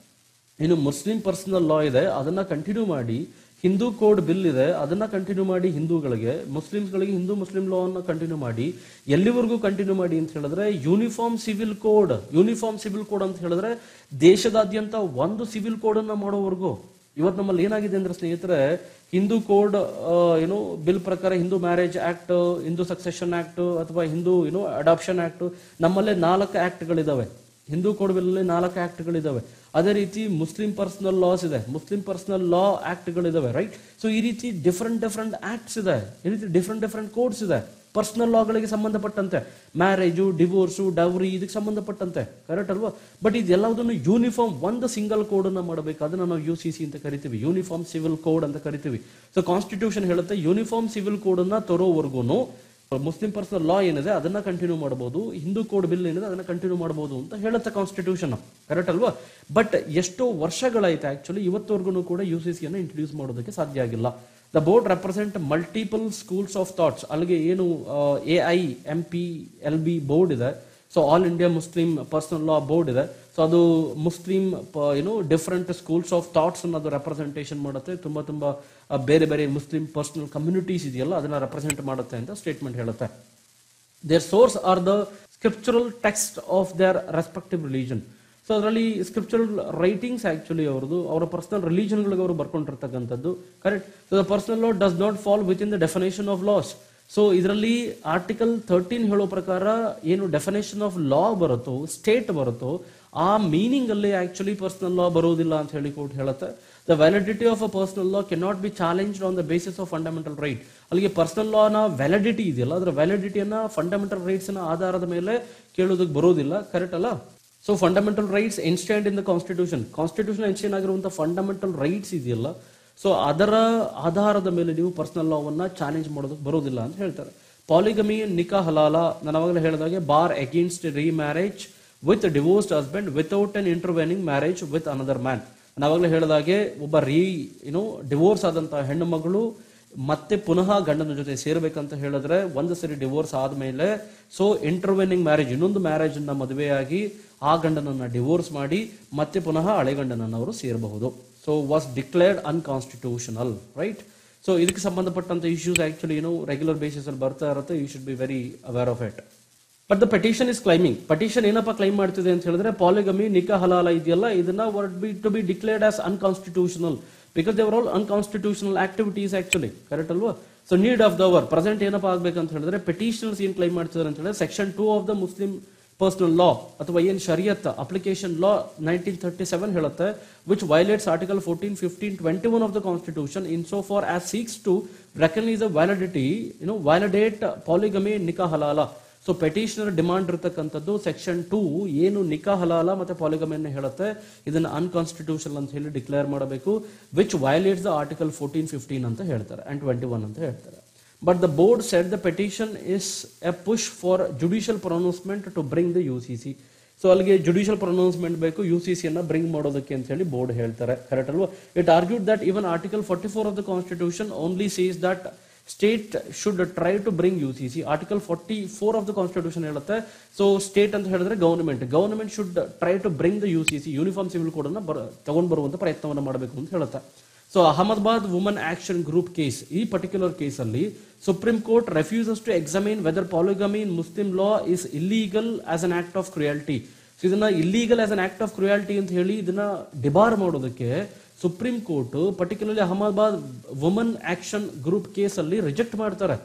ಇನ್ನು ಮುಸ್ಲಿಂ ಪರ್ಸನಲ್ ಲಾ ಇದೆ ಅದನ್ನ ಕಂಟಿನ್ಯೂ ಮಾಡಿ ಹಿಂದೂ ಕೋಡ್ ಬಿಲ್ ಇದೆ ಅದನ್ನ continue ಮಾಡಿ ಹಿಂದೂಗಳಿಗೆ ಮುಸ್ಲಿಮ್ಸ್ಗಳಿಗೆ ಹಿಂದೂ ಮುಸ್ಲಿಂ ಲಾ ಅನ್ನ ಕಂಟಿನ್ಯೂ ಮಾಡಿ ಎಲ್ಲಿವರೆಗೂ ಕಂಟಿನ್ಯೂ ಮಾಡಿ ಅಂತ ಹೇಳಿದ್ರೆ uniform civil code uniform civil code ಅಂತ ಹೇಳಿದ್ರೆ ದೇಶದಾದ್ಯಂತ ಒಂದು ಸಿವಿಲ್ ಕೋಡ್ ಅನ್ನ ಮಾಡೋವರೆಗೂ ಇವತ್ತು ನಮ್ಮಲ್ಲಿ ಏನಾಗಿದೆ ಅಂದ್ರೆ ಸ್ನೇಹಿತರೆ ಹಿಂದೂ ಕೋಡ್ ಏನು ಬಿಲ್ ಪ್ರಕಾರ Hindu marriage act Hindu succession act ಅಥವಾ ಹಿಂದೂ ಏನು ಅಡಾಪ್ಷನ್ ಆಕ್ಟ್ ನಮ್ಮಲ್ಲೇ ನಾಲ್ಕು ಆಕ್ಟ್ಗಳಿದಾವೆ ಹಿಂದೂ ಕೋಡ್ ಬಿಲ್ ಅಲ್ಲಿ ನಾಲ್ಕು ಆಕ್ಟ್ಗಳಿದಾವೆ ಅದೇ ರೀತಿ ಮುಸ್ಲಿಂ ಪರ್ಸನಲ್ ಲಾಸ್ ಇದೆ ಮುಸ್ಲಿಂ ಪರ್ಸನಲ್ ಲಾ ಆಕ್ಟ್ಗಳಿದಾವೆ ರೈಟ್ ಸೊ ಈ ರೀತಿ ಡಿಫ್ರೆಂಟ್ ಡಿಫ್ರೆಂಟ್ ಆಕ್ಟ್ಸ್ ಇದೆ ಈ ರೀತಿ ಡಿಫ್ರೆಂಟ್ ಡಿಫ್ರೆಂಟ್ ಕೋಡ್ಸ್ ಇದೆ ಪರ್ಸನಲ್ ಲಾಗಳಿಗೆ ಸಂಬಂಧಪಟ್ಟಂತೆ ಮ್ಯಾರೇಜು ಡಿವೋರ್ಸು ಡೌರಿ ಇದಕ್ಕೆ ಸಂಬಂಧಪಟ್ಟಂತೆ ಕರೆಕ್ಟ್ ಅಲ್ವಾ ಬಟ್ ಇದೆಲ್ಲದನ್ನು ಯೂನಿಫಾರ್ಮ್ ಒಂದು ಸಿಂಗಲ್ ಕೋಡ್ ಅನ್ನ ಮಾಡಬೇಕು ಅದನ್ನ ನಾವು ಯು ಸಿ ಸಿ ಅಂತ ಕರಿತೀವಿ ಯೂನಿಫಾರ್ಮ್ ಸಿವಿಲ್ ಕೋಡ್ ಅಂತ ಕರಿತೀವಿ ಸೊ ಕಾನ್ಸ್ಟಿಟ್ಯೂಷನ್ ಹೇಳುತ್ತೆ ಯೂನಿಫಾರ್ಮ್ ಸಿವಿಲ್ ಕೋಡ್ ಅನ್ನ ತರೋವರೆಗೂ ಮುಸ್ಲಿಂ ಪರ್ಸನಲ್ ಲಾ ಏನಿದೆ ಅದನ್ನ ಕಂಟಿನ್ಯೂ ಮಾಡಬಹುದು ಹಿಂದೂ ಕೋಡ್ ಬಿಲ್ ಏನಿದೆ ಅದನ್ನ ಕಂಟಿನ್ಯೂ ಮಾಡಬಹುದು ಅಂತ ಹೇಳುತ್ತೆ ಕಾನ್ಸ್ಟಿಟ್ಯೂಷನ್ ಕರೆಕ್ಟ್ ಅಲ್ವಾ ಬಟ್ ಎಷ್ಟೋ ವರ್ಷಗಳಾಯ್ತು ಆಕ್ಚುಲಿ ಇವತ್ತವರೆಗೂ ಕೂಡ ಯು ಸಿ ಸಿಯನ್ನು ಇಂಟ್ರೊಡ್ಯೂಸ್ ಮಾಡೋದಕ್ಕೆ ಸಾಧ್ಯ ಆಗಿಲ್ಲ the board represent multiple schools of thoughts ಅಲ್ಲಿಗೆ ಏನು A I M P L B board ಇದೆ so all India Muslim personal law board ಇದೆ ಸೊ ಅದು ಮುಸ್ಲಿಂ ಏನು ಡಿಫ್ರೆಂಟ್ ಸ್ಕೂಲ್ಸ್ ಆಫ್ ಥಾಟ್ಸ್ ಅದು ರೆಪ್ರೆಸೆಂಟೇಷನ್ ಮಾಡುತ್ತೆ ತುಂಬಾ ತುಂಬಾ ಆ, ಬೇರೆ ಬೇರೆ ಮುಸ್ಲಿಂ ಪರ್ಸನಲ್ ಕಮ್ಯುನಿಟೀಸ್ ಇದೆಯಲ್ಲ ಅದನ್ನ ರೆಪ್ರೆಸೆಂಟ್ ಮಾಡುತ್ತೆ ಅಂತ ಸ್ಟೇಟ್ಮೆಂಟ್ ಹೇಳುತ್ತೆ their source are the scriptural text of their respective religion so ಅದರಲ್ಲಿ ಸ್ಕ್ರಿಪ್ಚರಲ್ ರೈಟಿಂಗ್ಸ್ ಆಕ್ಚುಲಿ ಅವ್ರದ್ದು ಅವರ ಪರ್ಸನಲ್ ರಿಲಿಜನ್ಗಳಿಗೆ ಅವರು ಬರ್ಕೊಂಡಿರ್ತಕ್ಕಂಥದ್ದು correct so the personal law does not fall within the definition of laws so ಇದರಲ್ಲಿ article thirteen ಹೇಳೋ ಪ್ರಕಾರ ಏನು ಡೆಫಿನೇಷನ್ ಆಫ್ ಲಾ ಬರುತ್ತೋ ಸ್ಟೇಟ್ ಬರುತ್ತೋ ಆ ಮೀನಿಂಗ್ ಅಲ್ಲಿ ಆಕ್ಚುಲಿ ಪರ್ಸನಲ್ ಲಾ ಬರೋದಿಲ್ಲ ಅಂತ ಹೇಳಿ ಕೋರ್ಟ್ ಹೇಳುತ್ತೆ the validity of a personal law can not be challenge on the basis of fundamental right ಅಲ್ಲಿಗೆ ಪರ್ಸನಲ್ ಲಾನ ವ್ಯಾಲಿಡಿಟಿ ಇದೆಯಲ್ಲ ಅದರ ವ್ಯಾಲಿಡಿಟಿಯನ್ನ ಫಂಡಮೆಂಟಲ್ ರೈಟ್ಸ್ ನ ಆಧಾರದ ಮೇಲೆ ಕೇಳೋದಕ್ಕೆ ಬರೋದಿಲ್ಲ ಕರೆಕ್ಟ್ ಅಲ್ಲ so fundamental rights instant in the constitution constitution instant ಆಗಿರುವಂತಹ ಫಂಡಮೆಂಟಲ್ ರೈಟ್ಸ್ ಇದೆಯಲ್ಲ ಸೊ ಅದರ ಆಧಾರದ ಮೇಲೆ ನೀವು ಪರ್ಸನಲ್ ಲಾವನ್ನ ಚಾಲೆಂಜ್ ಮಾಡೋದಕ್ಕೆ ಬರೋದಿಲ್ಲ ಅಂತ ಹೇಳ್ತಾರೆ ಪಾಲಿಗಮಿ ನಿಕಾ ಹಲಾಲ ನಾನು ಅವಾಗಲೇ ಹೇಳಿದಾಗೆ bar against remarriage with divorced husband without an intervening marriage with another man ನಾವಾಗಲೇ ಹೇಳಿದಾಗೆ ಒಬ್ಬ ರೀ ಏನು ಡಿವೋರ್ಸ್ ಆದಂತಹ ಹೆಣ್ಣು ಮಗಳು ಮತ್ತೆ ಪುನಃ ಗಂಡನ ಜೊತೆ ಸೇರ್ಬೇಕಂತ ಹೇಳಿದ್ರೆ ಒಂದು ಸರಿ ಡಿವೋರ್ಸ್ ಆದ್ಮೇಲೆ ಸೊ ಇಂಟರ್ವೆನಿಂಗ್ ಮ್ಯಾರೇಜ್ ಇನ್ನೊಂದು ಮ್ಯಾರೇಜ್ ಅನ್ನ ಮದುವೆಯಾಗಿ ಆ ಗಂಡನನ್ನ ಡಿವೋರ್ಸ್ ಮಾಡಿ ಮತ್ತೆ ಪುನಃ ಹಳೆ ಗಂಡನನ್ನ ಅವರು ಸೇರಬಹುದು so was declared unconstitutional right so ಇದಕ್ಕೆ ಸಂಬಂಧಪಟ್ಟಂತ ಇಶ್ಯೂಸ್ ಆಕ್ಚುಲಿ ಏನು ರೆಗ್ಯುಲರ್ ಬೇಸಿಸ್ ಅಲ್ಲಿ ಬರ್ತಾ ಇರುತ್ತೆ you should be very aware of it but the petition is claiming petition ಏನಪ್ಪ ಕ್ಲೈಮ್ ಮಾಡ್ತಿದೆ ಅಂತ ಹೇಳಿದ್ರೆ ಪಾಲಿಗಮಿ ನಿಕಾ ಹಲಾಲ ಇದೆಯಲ್ಲ ಇದನ್ನ would be to be declared as unconstitutional because they are all unconstitutional activities actually correct ಅಲ್ವಾ so need of the hour present ಏನಪ್ಪ ಆಗ್ಬೇಕಂತ ಹೇಳಿದ್ರೆ ಪೆಟಿಷನರ್ಸ್ ಏನ್ ಕ್ಲೈಮ್ ಮಾಡ್ತಿದ್ದಾರೆ ಅಂತ ಹೇಳಿದ್ರೆ section two of the Muslim personal law ಅಥವಾ ಏನ್ Shariat application law nineteen thirty seven ಹೇಳುತ್ತೆ which violates article fourteen fifteen twenty one of the constitution in so far as seeks to recognise the validity you know validate polygamy nikah halala so petitioner demand ಇರತಕ್ಕಂಥದ್ದು section two ಏನು ನಿಕಾ ಹಲಾಲ ಮತ್ತೆ ಪಾಲಿಗಮಿಯನ್ನು ಹೇಳುತ್ತೆ ಇದನ್ನ ಅನ್ಕಾನ್ಸ್ಟಿಟ್ಯೂಷನ್ ಅಂತ ಹೇಳಿ declare ಮಾಡಬೇಕು which violates the article fourteen fifteen ಅಂತ ಹೇಳ್ತಾರೆ ಅಂಡ್ ಟ್ವೆಂಟಿ ಒನ್ ಅಂತ ಹೇಳ್ತಾರೆ but the board said the petition is a push for judicial pronouncement to bring the U C C so ಅಲ್ಲಿಗೆ ಜುಡಿಷಿಯಲ್ ಪ್ರೊನೌನ್ಸ್ಮೆಂಟ್ ಬೇಕು U C C ಅನ್ನ bring ಮಾಡೋದಕ್ಕೆ ಅಂತ ಹೇಳಿ ಬೋರ್ಡ್ ಹೇಳ್ತಾರೆ ಕರೆಕ್ಟ್ ಅಲ್ವಾ it argued that even article forty four of the constitution only says that state should try to bring you C C article forty four of the constitution ಹೇಳುತ್ತೆ so state ಅಂತ ಹೇಳಿದ್ರೆ government government should try to bring the U C C uniform civil code ಅನ್ನ ಬರ ತಗೊಂಡ್ ಬರುವಂತ ಪ್ರಯತ್ನವನ್ನು ಮಾಡಬೇಕು ಅಂತ ಹೇಳುತ್ತೆ so Ahmedabad woman action group case ಈ ಪರ್ಟಿಕ್ಯುಲರ್ ಕೇಸ್ ಅಲ್ಲಿ supreme Court refuses to examine whether polygamy in Muslim law is illegal as an act of cruelty so ಇದನ್ನ illegal as an act of ಕ್ರಿಯಾಲಿಟಿ ಅಂತ ಹೇಳಿ ಇದನ್ನ ಡಿಬಾರ್ ಮಾಡೋದಕ್ಕೆ Supreme Court particularly Ahmedabad woman action group case ಅಲ್ಲಿ reject ಮಾಡ್ತಾರೆ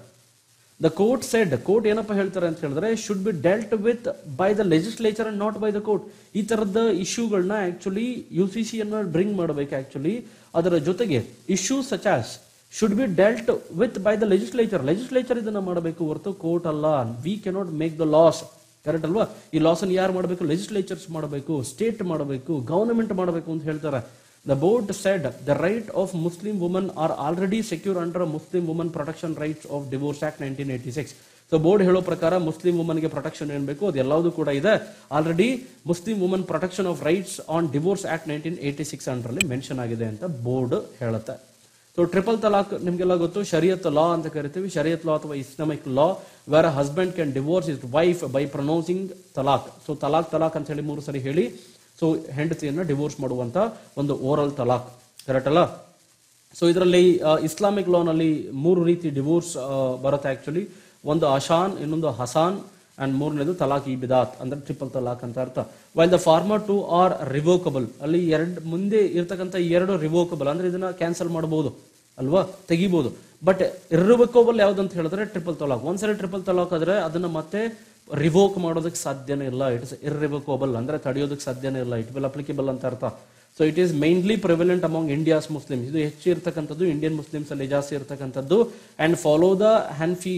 the court said court ಏನಪ್ಪ ಹೇಳ್ತಾರೆ ಅಂತ ಹೇಳಿದ್ರೆ should be dealt with by the legislature and not by the court ಈ ತರದ ಇಶ್ಯೂಗಳನ್ನ ಆಕ್ಚುಲಿ ಯು ಸಿ ಸಿ ಅನ್ನ ಬ್ರಿಂಗ್ ಮಾಡಬೇಕು ಆಕ್ಚುಲಿ ಅದರ ಜೊತೆಗೆ issue such as should be dealt with by the legislature legislature ಇದನ್ನ ಮಾಡಬೇಕು ಹೊರತು ಕೋರ್ಟ್ ಅಲ್ಲ we cannot make the laws correct ಅಲ್ವಾ ಈ ಲಾಸ್ ಅನ್ನು ಯಾರು ಮಾಡಬೇಕು ಲೆಜಿಸ್ಲೇಚರ್ಸ್ ಮಾಡಬೇಕು ಸ್ಟೇಟ್ ಮಾಡಬೇಕು ಗವರ್ನಮೆಂಟ್ ಮಾಡಬೇಕು ಅಂತ ಹೇಳ್ತಾರೆ the board said the right of Muslim woman are already secure under Muslim woman protection rights of divorce act nineteen eighty six so board ಹೇಳೋ ಪ್ರಕಾರ ಮುಸ್ಲಿಂ ವುಮನ್ಗೆ ಪ್ರೊಟೆಕ್ಷನ್ ಏನ್ ಬೇಕು ಅದೆಲ್ಲವೂ ಕೂಡ ಇದೆ already Muslim woman protection of rights on divorce act nineteen eighty six under ಅಲ್ಲಿ mention ಆಗಿದೆ ಅಂತ ಬೋರ್ಡ್ ಹೇಳುತ್ತೆ ಸೊ ಟ್ರಿಪಲ್ ತಲಾಕ್ ನಿಮ್ಗೆಲ್ಲ ಗೊತ್ತು ಶರಿಯತ್ ಲಾ ಅಂತ ಕರಿತೀವಿ ಶರಿಯತ್ ಲಾ ಅಥವಾ Islamic law where husband can divorce his wife by pronouncing talaq so talaq talaq ಅಂತ ಹೇಳಿ ಮೂರು ಸರಿ ಹೇಳಿ ಸೊ ಹೆಂಡತಿಯನ್ನ ಡಿವೋರ್ಸ್ ಮಾಡುವಂತ ಒಂದು ಓರಲ್ ತಲಾಕ್ ಕರೆಕ್ಟ್ ಅಲ್ಲ ಸೊ ಇದರಲ್ಲಿ ಇಸ್ಲಾಮಿಕ್ ಲಾನಲ್ಲಿ ಮೂರು ರೀತಿ ಡಿವೋರ್ಸ್ ಬರುತ್ತೆ ಆಕ್ಚುಲಿ ಒಂದು ಅಶಾನ್ ಇನ್ನೊಂದು ಹಸಾನ್ ಅಂಡ್ ಮೂರನೇದು ತಲಾಕ್ ಇ ಬಿದಾತ್ ಅಂದ್ರೆ ಟ್ರಿಪಲ್ ತಲಾಕ್ ಅಂತ ಅರ್ಥ while the former two are revocable ಅಲ್ಲಿ ಎರಡು ಮುಂದೆ ಇರ್ತಕ್ಕಂಥ ಎರಡು ರಿವೋಕಬಲ್ ಅಂದ್ರೆ ಇದನ್ನ ಕ್ಯಾನ್ಸಲ್ ಮಾಡಬಹುದು ಅಲ್ವಾ ತೆಗಿಬಹುದು ಬಟ್ ಇರ್ರಿವೋಕಬಲ್ ಯಾವ್ದಂತ ಹೇಳಿದ್ರೆ ಟ್ರಿಪಲ್ ತಲಾಕ್ ಒಂದ್ಸರಿ ಟ್ರಿಪಲ್ ತಲಾಕ್ ಆದ್ರೆ ಅದನ್ನ ಮತ್ತೆ ರಿವೋಕ್ ಮಾಡೋದಕ್ಕೆ ಸಾಧ್ಯನೇ ಇಲ್ಲ ಇಟ್ ಇಸ್ ಇರ್ರಿವೋಕಬಲ್ ಅಂದ್ರೆ ತಡೆಯೋದಕ್ಕೆ ಸಾಧ್ಯನೇ ಇಲ್ಲ ಇಟ್ ವಿಲ್ ಅಪ್ಲಿಕೇಬಲ್ ಅಂತ ಅರ್ಥ so it is mainly prevalent among India's Muslims ಇದು ಹೆಚ್ಚು ಇರ್ತಕ್ಕಂಥದ್ದು ಇಂಡಿಯನ್ ಮುಸ್ಲಿಮ್ಸ್ ಅಲ್ಲಿ ಜಾಸ್ತಿ ಇರ್ತಕ್ಕಂಥದ್ದು and follow the Hanafi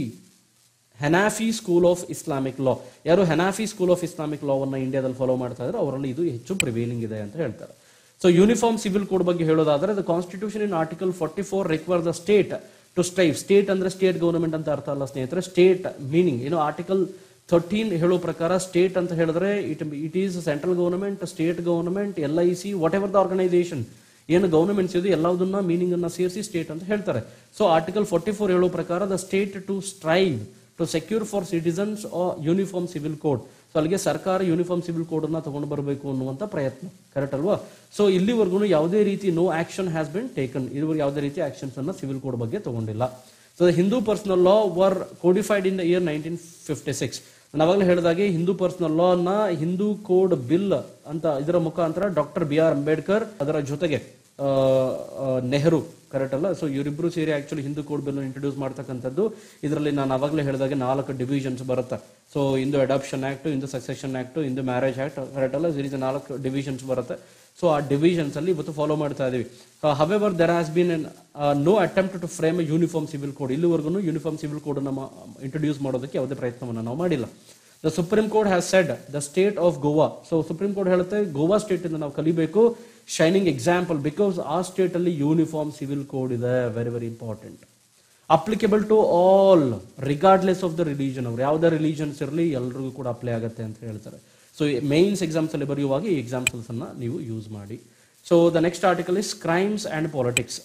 Hanafi school of Islamic law ಯಾರು ಹೆನಾಫಿ ಸ್ಕೂಲ್ ಆಫ್ ಇಸ್ಲಾಮಿಕ್ ಲಾವನ್ನ ಇಂಡಿಯಾದಲ್ಲಿ ಫಾಲೋ ಮಾಡ್ತಾ ಇದ್ರೆ ಅವರಲ್ಲಿ ಇದು ಹೆಚ್ಚು ಪ್ರಿವೇಲಿಂಗ್ ಇದೆ ಅಂತ ಹೇಳ್ತಾರೆ ಸೊ ಯೂನಿಫಾರ್ಮ್ ಸಿವಿಲ್ ಕೋಡ್ ಬಗ್ಗೆ ಹೇಳೋದಾದ್ರೆ the constitution in article forty four require the state to strive state ಅಂದ್ರೆ ಸ್ಟೇಟ್ ಗವರ್ನಮೆಂಟ್ ಅಂತ ಅರ್ಥ ಅಲ್ಲ ಸ್ನೇಹಿತರೆ ಸ್ಟೇಟ್ ಮೀನಿಂಗ್ ಏನು ಆರ್ಟಿಕಲ್ ಥರ್ಟೀನ್ ಹೇಳೋ ಪ್ರಕಾರ ಸ್ಟೇಟ್ ಅಂತ ಹೇಳಿದ್ರೆ it it is central government state government L I C whatever the organisation ಏನು ಗವರ್ನಮೆಂಟ್ಸ್ ಇದೆ ಎಲ್ಲದನ್ನ ಮೀನಿಂಗ್ ಅನ್ನ ಸೇರಿಸಿ ಸ್ಟೇಟ್ ಅಂತ ಹೇಳ್ತಾರೆ ಸೊ ಆರ್ಟಿಕಲ್ ಫಾರ್ಟಿ ಫೋರ್ ಹೇಳೋ ಪ್ರಕಾರ the state to strive to secure for citizens uniform civil code so ಅಲ್ಲಿಗೆ ಸರ್ಕಾರ ಯೂನಿಫಾರ್ಮ್ ಸಿವಿಲ್ ಕೋಡ್ ಅನ್ನ ತಗೊಂಡು ಬರಬೇಕು ಅನ್ನುವಂತ ಪ್ರಯತ್ನ ಕರೆಕ್ಟ್ ಅಲ್ವಾ ಸೊ ಇಲ್ಲಿವರೆಗೂ ಯಾವುದೇ ರೀತಿ no action has been taken ಇದುವರೆಗೆ ಯಾವುದೇ ರೀತಿ ಆಕ್ಷನ್ಸ್ ಅನ್ನ ಸಿವಿಲ್ ಕೋಡ್ ಬಗ್ಗೆ ತಗೊಂಡಿಲ್ಲ so Hindu personal law were codified in the year nineteen fifty six ನಾವಾಗಲೇ ಹೇಳಿದಾಗೆ ಹಿಂದೂ ಪರ್ಸನಲ್ ಲಾ ನ ಹಿಂದೂ ಕೋಡ್ ಬಿಲ್ ಅಂತ ಇದರ ಮುಖಾಂತರ ಡಾಕ್ಟರ್ ಬಿ ಆರ್ ಅಂಬೇಡ್ಕರ್ ಅದರ ಜೊತೆಗೆ ಆ, ಆ, ನೆಹರು ಕರೆಕ್ಟ್ ಅಲ್ಲ ಸೊ ಇವರಿಬ್ರು ಸೇರಿ actually Hindu code bill introduce ಮಾಡ್ತಕ್ಕಂಥದ್ದು ಇದರಲ್ಲಿ ನಾನು ಅವಾಗಲೇ ಹೇಳಿದಾಗೆ ನಾಲ್ಕು ಡಿವಿಷನ್ಸ್ ಬರುತ್ತೆ so Hindu adoption act Hindu succession act Hindu marriage act correct ಅಲ್ಲ ಇದರಿಂದ ನಾಲ್ಕು ಡಿವಿಷನ್ಸ್ ಬರುತ್ತೆ ಸೊ ಆ ಡಿವಿಷನ್ಸ್ ಅಲ್ಲಿ ಇವತ್ತು ಫಾಲೋ ಮಾಡ್ತಾ ಇದೀವಿ however there has been no attempt to frame uniform civil code ಇಲ್ಲಿವರೆಗೂ ಯೂನಿಫಾರ್ಮ್ ಸಿವಿಲ್ ಕೋಡ್ ಅನ್ನು ಇಂಟ್ರೊಡ್ಯೂಸ್ ಮಾಡೋದಕ್ಕೆ ಯಾವುದೇ ಪ್ರಯತ್ನವನ್ನು ನಾವು ಮಾಡಿಲ್ಲ the supreme court has said the state of Goa so supreme court ಹೇಳುತ್ತೆ ಗೋವಾ ಸ್ಟೇಟ್ ಇಂದ ನಾವು ಕಲಿಬೇಕು ಶೈನಿಂಗ್ ಎಕ್ಸಾಂಪಲ್ ಬಿಕಾಸ್ ಆ ಸ್ಟೇಟ್ ಅಲ್ಲಿ ಯೂನಿಫಾರ್ಮ್ ಸಿವಿಲ್ ಕೋಡ್ ಇದೆ very very important applicable to all regardless of the religion ಅವ್ರು ಯಾವುದೇ ರಿಲಿಜನ್ಸ್ ಇರಲಿ ಎಲ್ರಿಗೂ ಕೂಡ ಅಪ್ಲೈ ಆಗುತ್ತೆ ಅಂತ ಹೇಳ್ತಾರೆ ಸೊ ಮೇನ್ಸ್ ಎಕ್ಸಾಮ್ಸ್ ಅಲ್ಲಿ ಬರೆಯುವಾಗ ಈ ಎಕ್ಸಾಂಪಲ್ಸ್ ಅನ್ನ ನೀವು ಯೂಸ್ ಮಾಡಿ so the next article is crimes and politics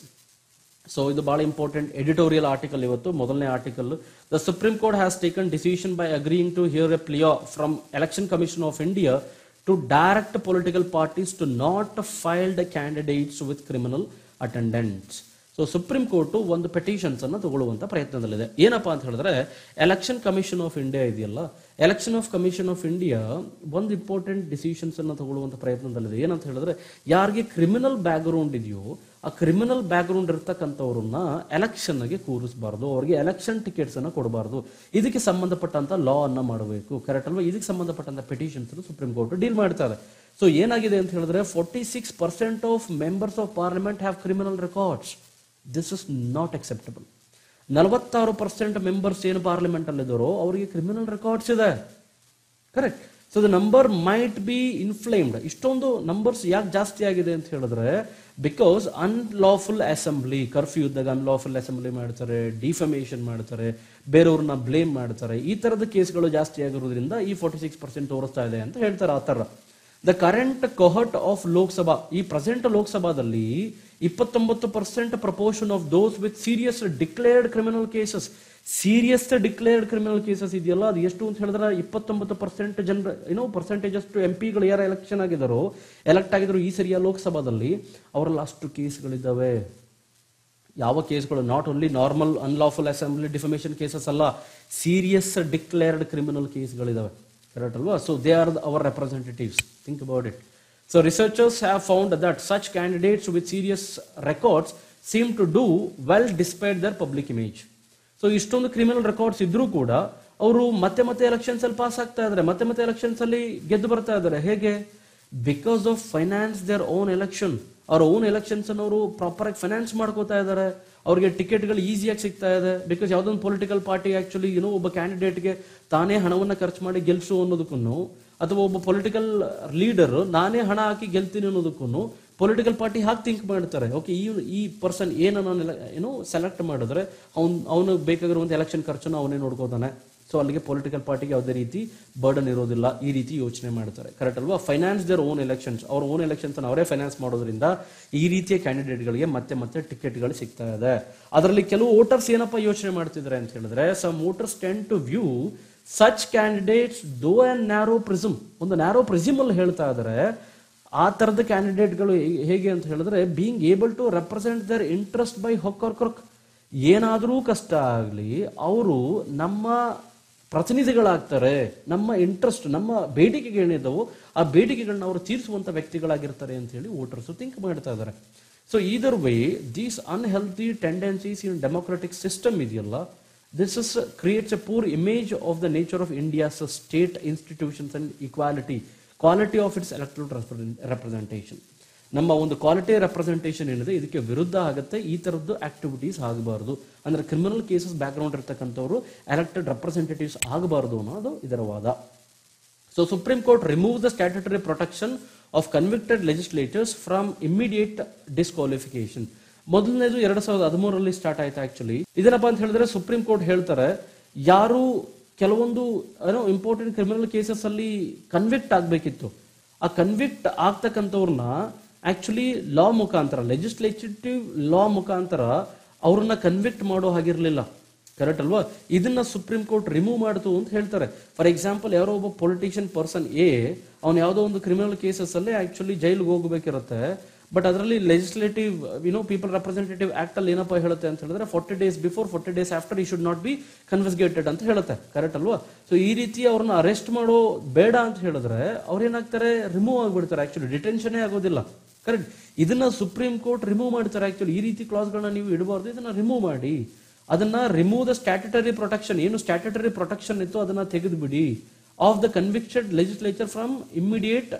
so ಇದು ಬಹಳ ಇಂಪಾರ್ಟೆಂಟ್ ಎಡಿಟೋರಿಯಲ್ ಆರ್ಟಿಕಲ್ ಇವತ್ತು ಮೊದಲನೇ article the supreme court has taken decision by agreeing to hear a plea from election commission of India to direct political parties to not field candidates with criminal attendants so supreme court ಒಂದು petitions ಅನ್ನ ತಗೊಳ್ಳುವಂತ ಪ್ರಯತ್ನದಲ್ಲಿದೆ ಏನಪ್ಪಾ ಅಂತ ಹೇಳಿದ್ರೆ election commission of India ಇದೆಯಲ್ಲ election of commission of India ಒಂದು important decisions ಅನ್ನ ತಗೊಳ್ಳುವಂತ ಪ್ರಯತ್ನದಲ್ಲಿದೆ ಏನಂತ ಹೇಳಿದ್ರೆ ಯಾರಿಗೆ ಕ್ರಿಮಿನಲ್ ಬ್ಯಾಕ್ ಗ್ರೌಂಡ್ ಇದೆಯೋ ಆ ಕ್ರಿಮಿನಲ್ ಬ್ಯಾಕ್ ಗ್ರೌಂಡ್ ಇರ್ತಕ್ಕಂಥವ್ರನ್ನ ಎಲೆಕ್ಷನ್ ಗೆ ಕೂರಿಸಬಾರ್ದು ಅವ್ರಿಗೆ ಎಲೆಕ್ಷನ್ ಟಿಕೆಟ್ಸ್ ಅನ್ನ ಕೊಡಬಾರ್ದು ಇದಕ್ಕೆ ಸಂಬಂಧಪಟ್ಟಂತ ಲಾ ಅನ್ನ ಮಾಡಬೇಕು ಕರೆಕ್ಟ್ ಅಲ್ವಾ ಇದಕ್ಕೆ ಸಂಬಂಧಪಟ್ಟಂತ ಪೆಟಿಷನ್ಸ್ ಸುಪ್ರೀಂ ಕೋರ್ಟ್ ಡೀಲ್ ಮಾಡ್ತಾರೆ ಸೊ ಏನಾಗಿದೆ ಅಂತ ಹೇಳಿದ್ರೆ forty six percent of members of parliament have criminal records this is not acceptable ನಲವತ್ತಾರು ಪರ್ಸೆಂಟ್ ಮೆಂಬರ್ಸ್ ಏನು ಪಾರ್ಲಿಮೆಂಟ್ ಅಲ್ಲಿದ್ದಾರೋ ಅವರಿಗೆ ಕ್ರಿಮಿನಲ್ ರೆಕಾರ್ಡ್ಸ್ ಇದೆ correct so the number might be inflamed ಇಷ್ಟೊಂದು ನಂಬರ್ಸ್ ಯಾಕೆ ಜಾಸ್ತಿ ಆಗಿದೆ ಅಂತ ಹೇಳಿದ್ರೆ ಬಿಕಾಸ್ ಅನ್ಲಾಫುಲ್ ಅಸೆಂಬ್ಲಿ ಕರ್ಫ್ಯೂ ಇದ್ದಾಗ ಅನ್ಲಾಫುಲ್ ಅಸೆಂಬ್ಲಿ ಮಾಡ್ತಾರೆ ಡಿಫಮೇಷನ್ ಮಾಡ್ತಾರೆ ಬೇರೆಯವ್ರನ್ನ ಬ್ಲೇಮ್ ಮಾಡ್ತಾರೆ ಈ ತರದ ಕೇಸ್ಗಳು ಜಾಸ್ತಿ ಆಗಿರೋದ್ರಿಂದ ಈ ಫೋರ್ಟಿ ಸಿಕ್ಸ್ ಪರ್ಸೆಂಟ್ ತೋರಿಸ್ತಾ ಇದೆ ಅಂತ ಹೇಳ್ತಾರೆ ಆ ಥರ ದ ಕರೆಂಟ್ ಕೊಹಟ್ ಆಫ್ ಲೋಕಸಭಾ ಈ ಪ್ರೆಸೆಂಟ್ ಲೋಕಸಭಾದಲ್ಲಿ ಇಪ್ಪತ್ತೊಂಬತ್ತು percent proportion of those with serious declared criminal cases serious declared criminal cases ಇದೆಯಲ್ಲ ಅದು ಎಷ್ಟು ಅಂತ ಹೇಳಿದ್ರೆ ಇಪ್ಪತ್ತೊಂಬತ್ತು ಪರ್ಸೆಂಟ್ ಜನರ ಏನೋ ಪರ್ಸೆಂಟೇಜ್ ಅಷ್ಟು ಎಂ ಪಿಗಳು ಯಾರು ಎಲೆಕ್ಷನ್ ಆಗಿದ್ದಾರೋ ಎಲೆಕ್ಟ್ ಆಗಿದ್ರು ಈ ಸರಿಯ ಲೋಕಸಭಾದಲ್ಲಿ ಅವರಲ್ಲಿ ಅಷ್ಟು ಕೇಸ್ಗಳಿದ್ದಾವೆ ಯಾವ ಕೇಸ್ಗಳು not only normal unlawful assembly defamation cases ಅಲ್ಲ ಸೀರಿಯಸ್ ಡಿಕ್ಲೇರ್ಡ್ ಕ್ರಿಮಿನಲ್ ಕೇಸ್ಗಳಿದಾವೆ ಕರೆಕ್ಟ್ ಅಲ್ವಾ so they are our representatives think about it so researchers have found that such candidates with serious records seem to do well despite their public image so ಇಷ್ಟೊಂದು criminal records ಇದ್ರೂ ಕೂಡ ಅವರು ಮತ್ತೆ ಮತ್ತೆ elections ಅಲ್ಲಿ pass ಆಗ್ತಾ ಇದಾರೆ ಮತ್ತೆ ಮತ್ತೆ ಎಲೆಕ್ಷನ್ಸ್ ಅಲ್ಲಿ ಗೆದ್ದು ಬರ್ತಾ ಇದಾರೆ ಹೇಗೆ because of finance their own election ಅವ್ರ ಓನ್ ಎಲೆಕ್ಷನ್ಸ್ ಅನ್ನು ಅವರು ಪ್ರಾಪರ್ ಆಗಿ ಫೈನಾನ್ಸ್ ಮಾಡ್ಕೋತಾ ಇದಾರೆ ಅವ್ರಿಗೆ ಟಿಕೆಟ್ಗಳು ಈಸಿಯಾಗಿ ಸಿಗ್ತಾ ಇದೆ ಬಿಕಾಸ್ ಯಾವ್ದೊಂದು ಪೊಲಿಟಿಕಲ್ ಪಾರ್ಟಿ ಆಕ್ಚುಲಿ ಏನೋ ಒಬ್ಬ ಕ್ಯಾಂಡಿಡೇಟ್ಗೆ ತಾನೇ ಹಣವನ್ನ ಖರ್ಚು ಮಾಡಿ ಗೆಲ್ಸು ಅನ್ನೋದಕ್ಕೂ ಅಥವಾ ಒಬ್ಬ ಪೊಲಿಟಿಕಲ್ ಲೀಡರ್ ನಾನೇ ಹಣ ಹಾಕಿ ಗೆಲ್ತೀನಿ ಅನ್ನೋದಕ್ಕೂ ಪೊಲಿಟಿಕಲ್ ಪಾರ್ಟಿ ಹಾಕಿ ಥಿಂಕ್ ಮಾಡ್ತಾರೆ ಓಕೆ ಈ ಈ ಪರ್ಸನ್ ಏನೋ ನಾನು ಏನೋ ಸೆಲೆಕ್ಟ್ ಮಾಡಿದ್ರೆ ಅವ್ನು ಅವನು ಬೇಕಾಗಿರುವಂತ ಎಲೆಕ್ಷನ್ ಖರ್ಚನ್ನು ಅವನೇ ನೋಡ್ಕೋತಾನೆ ಸೊ ಅಲ್ಲಿಗೆ ಪೊಲಿಟಿಕಲ್ ಪಾರ್ಟಿಗೆ ಯಾವುದೇ ರೀತಿ ಬರ್ಡನ್ ಇರೋದಿಲ್ಲ ಈ ರೀತಿ ಯೋಚನೆ ಮಾಡ್ತಾರೆ ಕರೆಕ್ಟ್ ಅಲ್ವಾ ಫೈನಾನ್ಸ್ ದೇರ್ ಓನ್ ಎಲೆಕ್ಷನ್ಸ್ ಅವ್ರ ಓನ್ ಎಲೆಕ್ಷನ್ಸ್ ಅವರೇ ಫೈನಾನ್ಸ್ ಮಾಡೋದ್ರಿಂದ ಈ ರೀತಿಯ ಕ್ಯಾಂಡಿಡೇಟ್ಗಳಿಗೆ ಮತ್ತೆ ಮತ್ತೆ ಟಿಕೆಟ್ಗಳು ಸಿಗ್ತಾ ಇದೆ ಅದರಲ್ಲಿ ಕೆಲವು ವೋಟರ್ಸ್ ಏನಪ್ಪ ಯೋಚನೆ ಮಾಡ್ತಿದ್ದಾರೆ ಅಂತ ಹೇಳಿದ್ರೆ some voters tend to view such candidates though and narrow prism ಒಂದು ನ್ಯಾರೋ ಪ್ರಿಸಮ್ ಅಲ್ಲಿ ಹೇಳ್ತಾ ಇದ್ದಾರೆ ಆ ಥರದ ಕ್ಯಾಂಡಿಡೇಟ್ಗಳು ಹೇಗೆ ಅಂತ ಹೇಳಿದ್ರೆ being able to represent their interest by hook or crook ಏನಾದರೂ ಕಷ್ಟ ಆಗಲಿ ಅವರು ನಮ್ಮ ಪ್ರತಿನಿಧಿಗಳಾಗ್ತಾರೆ ನಮ್ಮ ಇಂಟ್ರೆಸ್ಟ್ ನಮ್ಮ ಬೇಡಿಕೆಗಳೇನಿದ್ದಾವೋ ಆ ಬೇಡಿಕೆಗಳನ್ನ ಅವರು ತೀರಿಸುವಂತ ವ್ಯಕ್ತಿಗಳಾಗಿರ್ತಾರೆ ಅಂತ ಹೇಳಿ ವೋಟರ್ಸ್ ಥಿಂಕ್ ಮಾಡ್ತಾ ಇದ್ದಾರೆ so either way these unhealthy tendencies in democratic system ಇದೆಯಲ್ಲ this is creates a poor image of the nature of India's state institutions and equality quality of its electoral representation ನಮ್ಮ ಒಂದು quality representation ಏನಿದೆ ಇದಕ್ಕೆ ವಿರುದ್ಧ ಆಗುತ್ತೆ ಈ ತರದ್ದು activities ಆಗಬಾರ್ದು ಅಂದ್ರೆ ಕ್ರಿಮಿನಲ್ ಕೇಸಸ್ ಬ್ಯಾಕ್ ಗ್ರೌಂಡ್ ಇರ್ತಕ್ಕಂಥವ್ರು ಎಲೆಕ್ಟೆಡ್ ರೆಪ್ರೆಸೆಂಟೇಟಿವ್ಸ್ ಆಗಬಾರ್ದು ಅನ್ನೋದು ಇದರ ವಾದ so supreme court remove the statutory protection of convicted legislators from immediate disqualification ಮೊದಲನೇದು ಎರಡ್ ಸಾವಿರದ ಹದಿಮೂರರಲ್ಲಿ ಸ್ಟಾರ್ಟ್ ಆಯ್ತು ಆಕ್ಚುಲಿ ಇದನ್ನಪ್ಪ ಅಂತ ಹೇಳಿದ್ರೆ ಸುಪ್ರೀಂ ಕೋರ್ಟ್ ಹೇಳ್ತಾರೆ ಯಾರು ಕೆಲವೊಂದು ಏನೋ ಇಂಪಾರ್ಟೆಂಟ್ ಕ್ರಿಮಿನಲ್ ಕೇಸಸ್ ಅಲ್ಲಿ ಕನ್ವಿಕ್ಟ್ ಆಗ್ಬೇಕಿತ್ತು ಆ ಕನ್ವಿಕ್ಟ್ ಆಗ್ತಕ್ಕಂಥವ್ರನ್ನ ಆಕ್ಚುಲಿ ಲಾ ಮುಖಾಂತರ ಲೆಜಿಸ್ಲೇಟಿವ್ ಲಾ ಮುಖಾಂತರ ಅವ್ರನ್ನ ಕನ್ವಿಕ್ಟ್ ಮಾಡೋ ಹಾಗಿರ್ಲಿಲ್ಲ ಕರೆಕ್ಟ್ ಅಲ್ವಾ ಇದನ್ನ ಸುಪ್ರೀಂ ಕೋರ್ಟ್ ರಿಮೂವ್ ಮಾಡ್ತು ಅಂತ ಹೇಳ್ತಾರೆ ಫಾರ್ ಎಕ್ಸಾಂಪಲ್ ಯಾರೋ ಒಬ್ಬ ಪೊಲಿಟಿಷಿಯನ್ ಪರ್ಸನ್ ಎ ಅವ್ನು ಯಾವುದೋ ಒಂದು ಕ್ರಿಮಿನಲ್ ಕೇಸಸ್ ಅಲ್ಲಿ ಆಕ್ಚುಲಿ ಜೈಲ್ಗೆ ಹೋಗಬೇಕಿರುತ್ತೆ ಬಟ್ ಅದರಲ್ಲಿ legislative you know people representative act ಅಲ್ಲಿ ಏನಪ್ಪ ಹೇಳುತ್ತೆ ಅಂತ ಹೇಳಿದ್ರೆ forty days before forty days after ಈ ಶುಡ್ ನಾಟ್ ಬಿ ಕನ್ವೆಸ್ಗೇಟೆಡ್ ಅಂತ ಹೇಳುತ್ತೆ ಕರೆಕ್ಟ್ ಅಲ್ವಾ ಸೊ ಈ ರೀತಿ ಅವ್ರನ್ನ ಅರೆಸ್ಟ್ ಮಾಡೋ ಬೇಡ ಅಂತ ಹೇಳಿದ್ರೆ ಅವ್ರೇನಾಗ್ತಾರೆ ರಿಮೂವ್ ಆಗ್ಬಿಡ್ತಾರೆ ಆಕ್ಚುಲಿ ಡಿಟೆನ್ಷನೇ ಆಗೋದಿಲ್ಲ ಕರೆಕ್ಟ್ ಇದನ್ನ ಸುಪ್ರೀಂ ಕೋರ್ಟ್ ರಿಮೂವ್ ಮಾಡ್ತಾರೆ ಆಕ್ಚುಲಿ ಈ ರೀತಿ ಕ್ಲಾಸ್ಗಳನ್ನ ನೀವು ಇಡಬಾರ್ದು ಇದನ್ನ ರಿಮೂವ್ ಮಾಡಿ ಅದನ್ನ ರಿಮೂವ್ ದ ಸ್ಟ್ಯಾಟ್ಯುಟರಿ ಪ್ರೊಟೆಕ್ಷನ್ ಏನು ಸ್ಟ್ಯಾಟ್ಯುಟರಿ ಪ್ರೊಟೆಕ್ಷನ್ ಇತ್ತು ಅದನ್ನ ತೆಗೆದು ಬಿಡಿ of the convicted legislature from immediate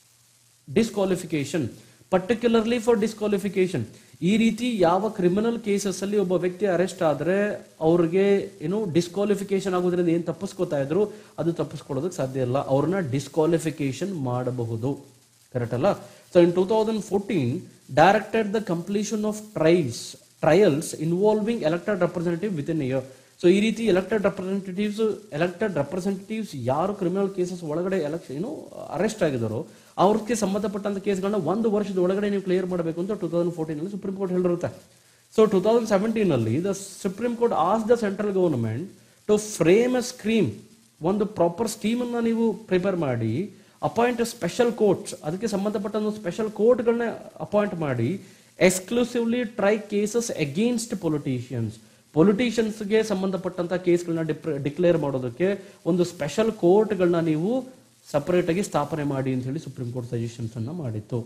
disqualification particularly for disqualification ಈ ರೀತಿ ಯಾವ ಕ್ರಿಮಿನಲ್ ಕೇಸಸ್ ಅಲ್ಲಿ ಒಬ್ಬ ವ್ಯಕ್ತಿ ಅರೆಸ್ಟ್ ಆದ್ರೆ ಅವ್ರಿಗೆ ಏನು ಡಿಸ್ಕ್ವಾಲಿಫಿಕೇಶನ್ ಆಗೋದ್ರಿಂದ ಏನ್ ತಪ್ಪಿಸ್ಕೋತಾ ಇದ್ರು ಅದು ತಪ್ಪಿಸ್ಕೊಳ್ಳೋದಕ್ಕೆ ಸಾಧ್ಯ ಇಲ್ಲ ಅವ್ರನ್ನ ಡಿಸ್ಕ್ವಾಲಿಫಿಕೇಶನ್ ಮಾಡಬಹುದು ಕರೆಕ್ಟ್ ಅಲ್ಲ so in two thousand fourteen directed the completion of trials trials involving elected representative within year so ಈ ರೀತಿ ಎಲೆಕ್ಟೆಡ್ ರೆಪ್ರೆಸೆಂಟೇಟಿವ್ಸ್ ಎಲೆಕ್ಟೆಡ್ ರೆಪ್ರೆಸೆಂಟೇಟಿವ್ಸ್ ಯಾರು ಕ್ರಿಮಿನಲ್ ಕೇಸಸ್ ಒಳಗಡೆ ಎಲೆಕ್ಷನ್ ಏನು ಅರೆಸ್ಟ್ ಆಗಿದಾರೋ ಅವ್ರಿಗೆ ಸಂಬಂಧಪಟ್ಟಂತ ಕೇಸ್ಗಳನ್ನ ಒಂದು ವರ್ಷದ ಒಳಗಡೆ ನೀವು ಕ್ಲಿಯರ್ ಮಾಡಬೇಕು ಅಂತ ಟೂ ತೌಸಂಡ್ ಫೋರ್ಟೀನ್ ಅಲ್ಲಿ ಸುಪ್ರೀಂ ಕೋರ್ಟ್ ಹೇಳಿರುತ್ತೆ ಸೊ ಟೂ ತೌಸಂಡ್ ಸೆವೆಂಟೀನ್ ಅಲ್ಲಿ the supreme court as the central government to frame a scream ಒಂದು ಪ್ರಾಪರ್ ಸ್ಕೀಮ್ ಅನ್ನ ನೀವು ಪ್ರಿಪೇರ್ ಮಾಡಿ ಅಪಾಯಿಂಟ್ ಸ್ಪೆಷಲ್ ಕೋರ್ಟ್ಸ್ ಅದಕ್ಕೆ ಸಂಬಂಧಪಟ್ಟ ಒಂದು ಸ್ಪೆಷಲ್ ಕೋರ್ಟ್ಗಳನ್ನ ಅಪಾಯಿಂಟ್ ಮಾಡಿ exclusively try cases against politicians ಪೊಲಿಟಿಷಿಯನ್ಸ್ಗೆ ಸಂಬಂಧಪಟ್ಟಂತ ಕೇಸ್ಗಳನ್ನ ಡಿಕ್ಲೇರ್ ಮಾಡೋದಕ್ಕೆ ಒಂದು ಸ್ಪೆಷಲ್ ಕೋರ್ಟ್ಗಳನ್ನ ನೀವು ಸಪರೇಟ್ ಆಗಿ ಸ್ಥಾಪನೆ ಮಾಡಿ ಅಂತ ಹೇಳಿ ಸುಪ್ರೀಂ ಕೋರ್ಟ್ ಸಜೆಷನ್ಸ್ ಅನ್ನ ಮಾಡಿತ್ತು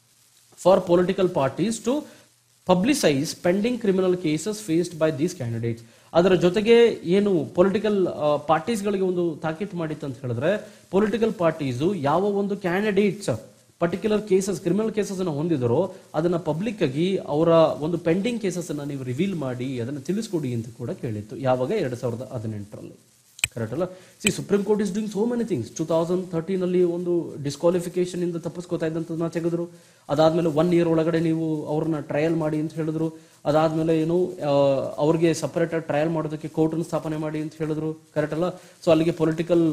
for political parties to publicise pending criminal cases faced by these candidates ಅದರ ಜೊತೆಗೆ ಏನು ಪೊಲಿಟಿಕಲ್ ಪಾರ್ಟೀಸ್ಗಳಿಗೆ ಒಂದು ತಾಕೀತು ಮಾಡಿತ್ತು ಅಂತ ಹೇಳಿದ್ರೆ ಪೊಲಿಟಿಕಲ್ ಪಾರ್ಟೀಸು ಯಾವ ಒಂದು candidates particular cases criminal cases ಅನ್ನು ಹೊಂದಿದರೋ ಅದನ್ನ ಪಬ್ಲಿಕ್ ಆಗಿ ಅವರ ಒಂದು ಪೆಂಡಿಂಗ್ ಕೇಸಸ್ ಅನ್ನ ನೀವು ರಿವೀಲ್ ಮಾಡಿ ಅದನ್ನ ತಿಳಿಸ್ಕೊಡಿ ಅಂತ ಕೂಡ ಕೇಳಿತ್ತು ಯಾವಾಗ ಎರಡ್ ಸಾವಿರದ ಹದಿನೆಂಟರಲ್ಲಿ ಕರೆಕ್ಟ್ ಅಲ್ಲ see supreme court is doing so many things two thousand thirteen ಅಲ್ಲಿ ಒಂದು ಡಿಸ್ಕ್ವಾಲಿಫಿಕೇಶನ್ ಇಂದ ತಪ್ಪಿಸ್ಕೋತಾ ಇದ್ದಂಥದ್ದನ್ನ ತೆಗೆದ್ರು ಅದಾದ್ಮೇಲೆ ಒನ್ ಇಯರ್ ಒಳಗಡೆ ನೀವು ಅವ್ರನ್ನ ಟ್ರಯಲ್ ಮಾಡಿ ಅಂತ ಹೇಳಿದ್ರು ಅದಾದ್ಮೇಲೆ ಏನು ಆ, ಅವ್ರಿಗೆ ಸಪರೇಟ್ ಆಗಿ ಟ್ರಯಲ್ ಮಾಡೋದಕ್ಕೆ ಕೋರ್ಟ್ ಸ್ಥಾಪನೆ ಮಾಡಿ ಅಂತ ಹೇಳಿದ್ರು ಕರೆಕ್ಟ್ ಅಲ್ಲ ಸೊ ಅಲ್ಲಿಗೆ ಪೊಲಿಟಿಕಲ್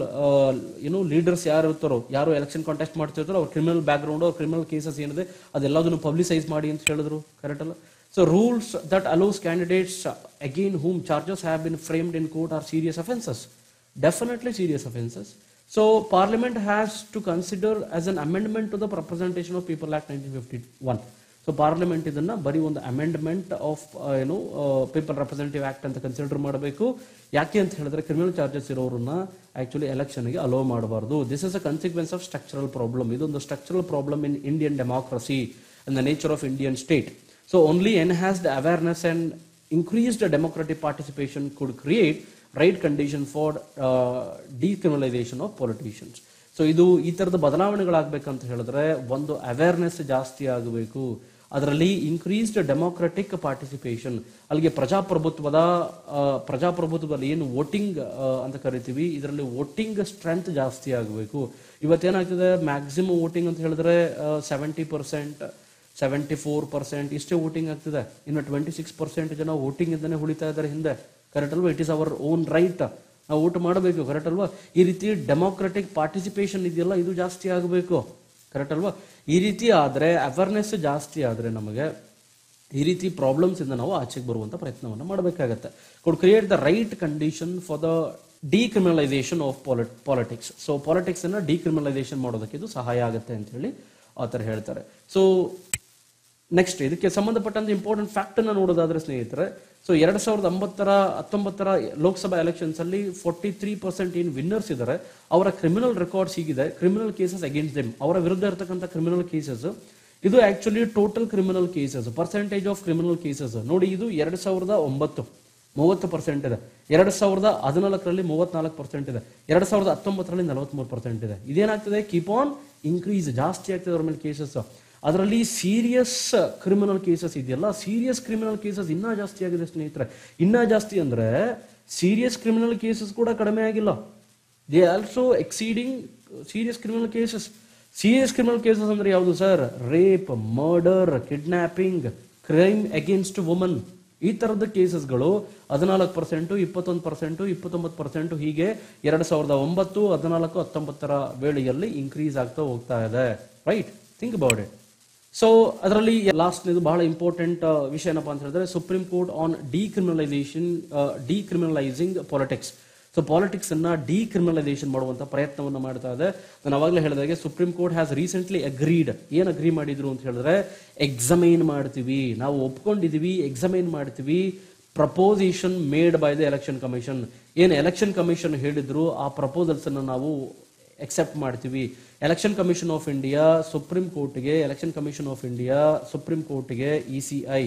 ಏನು ಲೀಡರ್ಸ್ ಯಾರು ಇರ್ತಾರೋ ಯಾರು ಎಲೆಕ್ಷನ್ ಕಾಂಟೆಸ್ಟ್ ಮಾಡ್ತಿರ್ತಾರೋ ಅವ್ರ ಕ್ರಿಮಿನಲ್ ಬ್ಯಾಕ್ ಗ್ರೌಂಡ್ ಅವ್ರ ಕ್ರಿಮಿನಲ್ ಕೇಸಸ್ ಏನಿದೆ ಅದೆಲ್ಲದನ್ನು ಪಬ್ಲಿಸೈಸ್ ಮಾಡಿ ಅಂತ ಹೇಳಿದ್ರು ಕರೆಕ್ಟ್ ಅಲ್ಲ so rules that allows candidates against whom charges have been framed in court are serious offences definitely serious offences. So Parliament has to consider as an amendment to the Representation of People Act 1951. So parliament ಇದನ್ನ ಬರೀ ಒಂದು amendment of ಏನು people representative act ಅಂತ consider ಮಾಡಬೇಕು ಯಾಕೆ ಅಂತ ಹೇಳಿದ್ರೆ criminal charges ಇರೋರನ್ನ ಆಕ್ಚುಲಿ ಎಲೆಕ್ಷನ್ಗೆ ಅಲೋ ಮಾಡಬಾರ್ದು this is a consequence of structural problem ಇದೊಂದು structural problem in Indian democracy in the nature of Indian state so only enhanced awareness and increased democratic participation could create right condition for uh, decriminalization of politicians so ಇದು ಈ ತರದ ಬದಲಾವಣೆಗಳಾಗಬೇಕಂತ ಹೇಳಿದ್ರೆ ಒಂದು awareness ಜಾಸ್ತಿ ಆಗಬೇಕು ಅದರಲ್ಲಿ increased democratic participation ಅಲ್ಲಿಗೆ ಪ್ರಜಾಪ್ರಭುತ್ವದ ಆ, ಪ್ರಜಾಪ್ರಭುತ್ವದಲ್ಲಿ ಏನು ವೋಟಿಂಗ್ ಅಂತ ಕರಿತೀವಿ ಇದರಲ್ಲಿ ವೋಟಿಂಗ್ ಸ್ಟ್ರೆಂತ್ ಜಾಸ್ತಿ ಆಗಬೇಕು ಇವತ್ತೇನಾಗ್ತದೆ ಮ್ಯಾಕ್ಸಿಮಮ್ ವೋಟಿಂಗ್ ಅಂತ ಹೇಳಿದ್ರೆ seventy percent seventy four percent ಇಷ್ಟೇ ವೋಟಿಂಗ್ ಆಗ್ತಿದೆ ಇನ್ನು ಟ್ವೆಂಟಿ ಸಿಕ್ಸ್ ಪರ್ಸೆಂಟ್ ಜನ ವೋಟಿಂಗ್ ಇಂದನೇ ಉಳಿತಾ ಇದ್ದಾರೆ ಹಿಂದೆ ಕರೆಕ್ಟ್ ಅಲ್ವಾ it is our own right ನಾವು ವೋಟ್ ಮಾಡಬೇಕು ಕರೆಕ್ಟ್ ಅಲ್ವಾ ಈ ರೀತಿ ಡೆಮೋಕ್ರೆಟಿಕ್ ಪಾರ್ಟಿಸಿಪೇಷನ್ ಇದೆಯಲ್ಲ ಇದು ಜಾಸ್ತಿ ಆಗಬೇಕು ಕರೆಕ್ಟ್ ಅಲ್ವಾ ಈ ರೀತಿ ಆದರೆ ಅವೇರ್ನೆಸ್ ಜಾಸ್ತಿ ಆದರೆ ನಮಗೆ ಈ ರೀತಿ ಪ್ರಾಬ್ಲಮ್ಸ್ ಇಂದ ನಾವು ಆಚೆಗೆ ಬರುವಂತ ಪ್ರಯತ್ನವನ್ನು ಮಾಡಬೇಕಾಗತ್ತೆ could create the right condition for the decriminalisation of politics so politics ಅನ್ನ ಡಿಕ್ರಿಮಿನಲೈಸೇಷನ್ ಮಾಡೋದಕ್ಕೆ ಇದು ಸಹಾಯ ಆಗುತ್ತೆ ಅಂತ ಹೇಳಿ ಆ ಥರ ಹೇಳ್ತಾರೆ ಸೊ ನೆಕ್ಸ್ಟ್ ಇದಕ್ಕೆ ಸಂಬಂಧಪಟ್ಟಂತೆ ಇಂಪಾರ್ಟೆಂಟ್ ಫ್ಯಾಕ್ಟ್ ಅನ್ನ ನೋಡೋದಾದ್ರೆ ಸ್ನೇಹಿತರೆ ಸೊ ಎರಡ್ ಸಾವಿರದ ಒಂಬತ್ತರ ಹತ್ತೊಂಬತ್ತರ ಲೋಕಸಭಾ ಎಲೆಕ್ಷನ್ಸ್ ಅಲ್ಲಿ ಫೋರ್ಟಿ ತ್ರೀ ಪರ್ಸೆಂಟ್ ಏನು ವಿನ್ನರ್ಸ್ ಇದ್ದಾರೆ ಅವರ ಕ್ರಿಮಿನಲ್ ರೆಕಾರ್ಡ್ಸ್ ಹೀಗಿದೆ ಕ್ರಿಮಿನಲ್ ಕೇಸಸ್ ಅಗೇನ್ಸ್ಟ್ ದೆಮ್ ಅವರ ವಿರುದ್ಧ ಇರತಕ್ಕಂಥ ಕ್ರಿಮಿನಲ್ ಕೇಸಸ್ ಇದು actually total criminal cases percentage of criminal cases ನೋಡಿ ಇದು ಎರಡ್ ಸಾವಿರದ ಒಂಬತ್ತು ಮೂವತ್ತು ಪರ್ಸೆಂಟ್ ಇದೆ ಎರಡ್ ಸಾವಿರದ ಹದಿನಾಲ್ಕರಲ್ಲಿ ಮೂವತ್ನಾಲ್ಕು ಪರ್ಸೆಂಟ್ ಇದೆ ಎರಡ್ ಸಾವಿರದ ಹತ್ತೊಂಬತ್ತರಲ್ಲಿ ನಲವತ್ಮೂರು ಪರ್ಸೆಂಟ್ ಇದೆ ಇದೇನಾಗ್ತದೆ ಕೀಪ್ ಆನ್ ಇನ್ಕ್ರೀಸ್ ಜಾಸ್ತಿ ಆಗ್ತದೆ ಅವ್ರ ಮೇಲೆ ಕೇಸಸ್ ಅದರಲ್ಲಿ ಸೀರಿಯಸ್ ಕ್ರಿಮಿನಲ್ ಕೇಸಸ್ ಇದೆಯಲ್ಲ ಸೀರಿಯಸ್ ಕ್ರಿಮಿನಲ್ ಕೇಸಸ್ ಇನ್ನೂ ಜಾಸ್ತಿ ಆಗಿದೆ ಸ್ನೇಹಿತರೆ ಇನ್ನೂ ಜಾಸ್ತಿ ಅಂದ್ರೆ ಸೀರಿಯಸ್ ಕ್ರಿಮಿನಲ್ ಕೇಸಸ್ ಕೂಡ ಕಡಿಮೆ ಆಗಿಲ್ಲ they also exceeding serious criminal cases serious criminal cases ಅಂದ್ರೆ ಯಾವುದು sir rape murder kidnapping crime against woman ಈ ತರದ ಕೇಸಸ್ಗಳು ಹದಿನಾಲ್ಕು ಪರ್ಸೆಂಟು ಇಪ್ಪತ್ತೊಂದು ಪರ್ಸೆಂಟು ಇಪ್ಪತ್ತೊಂಬತ್ತು ಪರ್ಸೆಂಟು ಹೀಗೆ ಎರಡು ಸಾವಿರದ ಒಂಬತ್ತು ಹದಿನಾಲ್ಕು ಹತ್ತೊಂಬತ್ತರ ವೇಳೆಯಲ್ಲಿ ಇನ್ಕ್ರೀಸ್ ಆಗ್ತಾ ಹೋಗ್ತಾ ಇದೆ right think about it so ಅದರಲ್ಲಿ ಲಾಸ್ಟ್ನೇದು ಬಹಳ ಇಂಪಾರ್ಟೆಂಟ್ ವಿಷಯ ಏನಪ್ಪಾ ಅಂತ ಹೇಳಿದ್ರೆ supreme court on decriminalisation decriminalising politics so politics ಅನ್ನ ಡಿಕ್ರಿಮಿನಲೈಸೇಷನ್ ಮಾಡುವಂತ ಪ್ರಯತ್ನವನ್ನ ಮಾಡ್ತಾ ಇದೆ ನಾನು ಅವಾಗಲೇ ಹೇಳಿದಾಗೆ supreme court has recently agreed ಏನ್ ಅಗ್ರಿ ಮಾಡಿದ್ರು ಅಂತ ಹೇಳಿದ್ರೆ ಎಕ್ಸಾಮೈನ್ ಮಾಡ್ತೀವಿ ನಾವು ಒಪ್ಕೊಂಡಿದೀವಿ ಎಕ್ಸಾಮೈನ್ ಮಾಡ್ತೀವಿ proposition made by the election commission ಏನು ಎಲೆಕ್ಷನ್ ಕಮಿಷನ್ ಹೇಳಿದ್ರು ಆ ಪ್ರಪೋಸಲ್ಸ್ ಅನ್ನ ನಾವು ಎಕ್ಸೆಪ್ಟ್ ಮಾಡ್ತೀವಿ election commission of India supreme ಕೋರ್ಟ್ಗೆ election commission of India supreme ಕೋರ್ಟ್ಗೆ ಇ ಸಿ ಐ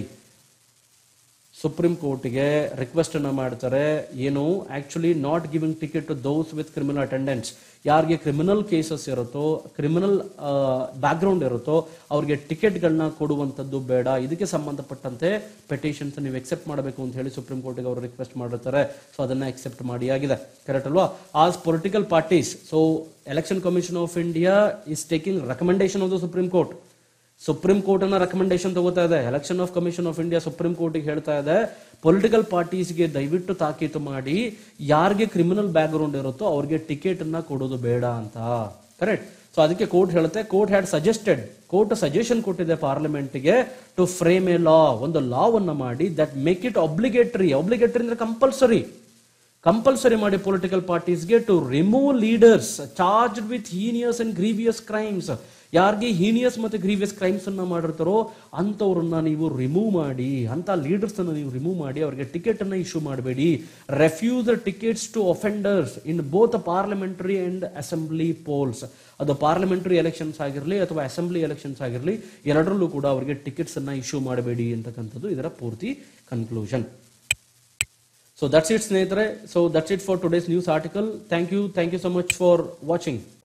ಸುಪ್ರೀಂ ಕೋರ್ಟ್ಗೆ ರಿಕ್ವೆಸ್ಟ್ ಅನ್ನ ಮಾಡ್ತಾರೆ ಏನು actually not giving ticket to those with criminal attendance ಯಾರಿಗೆ ಕ್ರಿಮಿನಲ್ ಕೇಸಸ್ ಇರುತ್ತೋ ಕ್ರಿಮಿನಲ್ ಬ್ಯಾಕ್ಗ್ರೌಂಡ್ ಇರುತ್ತೋ ಅವ್ರಿಗೆ ಟಿಕೆಟ್ಗಳನ್ನ ಕೊಡುವಂಥದ್ದು ಬೇಡ ಇದಕ್ಕೆ ಸಂಬಂಧಪಟ್ಟಂತೆ ಪೆಟಿಷನ್ಸ್ ನೀವು ಎಕ್ಸೆಪ್ಟ್ ಮಾಡಬೇಕು ಅಂತ ಹೇಳಿ ಸುಪ್ರೀಂ ಕೋರ್ಟ್ಗೆ ಅವರು ರಿಕ್ವೆಸ್ಟ್ ಮಾಡಿರ್ತಾರೆ ಸೊ ಅದನ್ನ ಎಕ್ಸೆಪ್ಟ್ ಮಾಡಿ ಆಗಿದೆ ಕರೆಕ್ಟ್ ಅಲ್ವಾ as political parties so election commission of India is taking recommendation of the supreme court supreme court ಅನ್ನ ರೆಕಮೆಂಡೇಶನ್ ತಗೋತಾ ಇದೆ election of commission of India supreme ಕೋರ್ಟ್ಗೆ ಹೇಳ್ತಾ ಇದೆ ಪೊಲಿಟಿಕಲ್ ಪಾರ್ಟೀಸ್ಗೆ ದಯವಿಟ್ಟು ತಾಕೀತು ಮಾಡಿ ಯಾರಿಗೆ ಕ್ರಿಮಿನಲ್ ಬ್ಯಾಕ್ ಗ್ರೌಂಡ್ ಇರುತ್ತೋ ಅವ್ರಿಗೆ ಟಿಕೆಟ್ ಅನ್ನ ಕೊಡೋದು ಬೇಡ ಅಂತ ಕರೆಕ್ಟ್ ಸೊ ಅದಕ್ಕೆ ಕೋರ್ಟ್ ಹೇಳುತ್ತೆ court had suggested court suggestion ಕೊಟ್ಟಿದೆ ಪಾರ್ಲಿಮೆಂಟ್ಗೆ ಟು ಫ್ರೇಮ್ ಎ ಲಾ ಒಂದು ಲಾವನ್ನ ಮಾಡಿ that make it obligatory obligatory ಅಂದ್ರೆ ಕಂಪಲ್ಸರಿ ಕಂಪಲ್ಸರಿ ಮಾಡಿ ಪೊಲಿಟಿಕಲ್ ಪಾರ್ಟೀಸ್ಗೆ to remove leaders charge with heinous and grievous crimes ಯಾರಿಗೆ ಹೀನಿಯಸ್ ಮತ್ತೆ ಗ್ರೀವಿಯಸ್ ಕ್ರೈಮ್ಸ್ ಅನ್ನ ಮಾಡಿರ್ತಾರೋ ಅಂಥವ್ರನ್ನ ನೀವು ರಿಮೂವ್ ಮಾಡಿ ಅಂತ ಲೀಡರ್ಸ್ ಅನ್ನ ನೀವು ರಿಮೂವ್ ಮಾಡಿ ಅವರಿಗೆ ಟಿಕೆಟ್ ಅನ್ನ ಇಶ್ಯೂ ಮಾಡಬೇಡಿ refuse the tickets to offenders in both parliamentary and assembly polls ಅದು ಪಾರ್ಲಿಮೆಂಟರಿ ಎಲೆಕ್ಷನ್ಸ್ ಆಗಿರಲಿ ಅಥವಾ ಅಸೆಂಬ್ಲಿ ಎಲೆಕ್ಷನ್ಸ್ ಆಗಿರಲಿ ಎರಡರಲ್ಲೂ ಕೂಡ ಅವರಿಗೆ ಟಿಕೆಟ್ಸ್ ಅನ್ನ ಇಶ್ಯೂ ಮಾಡಬೇಡಿ ಅಂತಕ್ಕಂಥದ್ದು ಇದರ ಪೂರ್ತಿ ಕನ್ಕ್ಲೂಷನ್ ಸೊ ದಟ್ಸ್ ಇಟ್ ಸ್ನೇಹಿತರೆ so that's it for today's news article thank you thank you so much for watching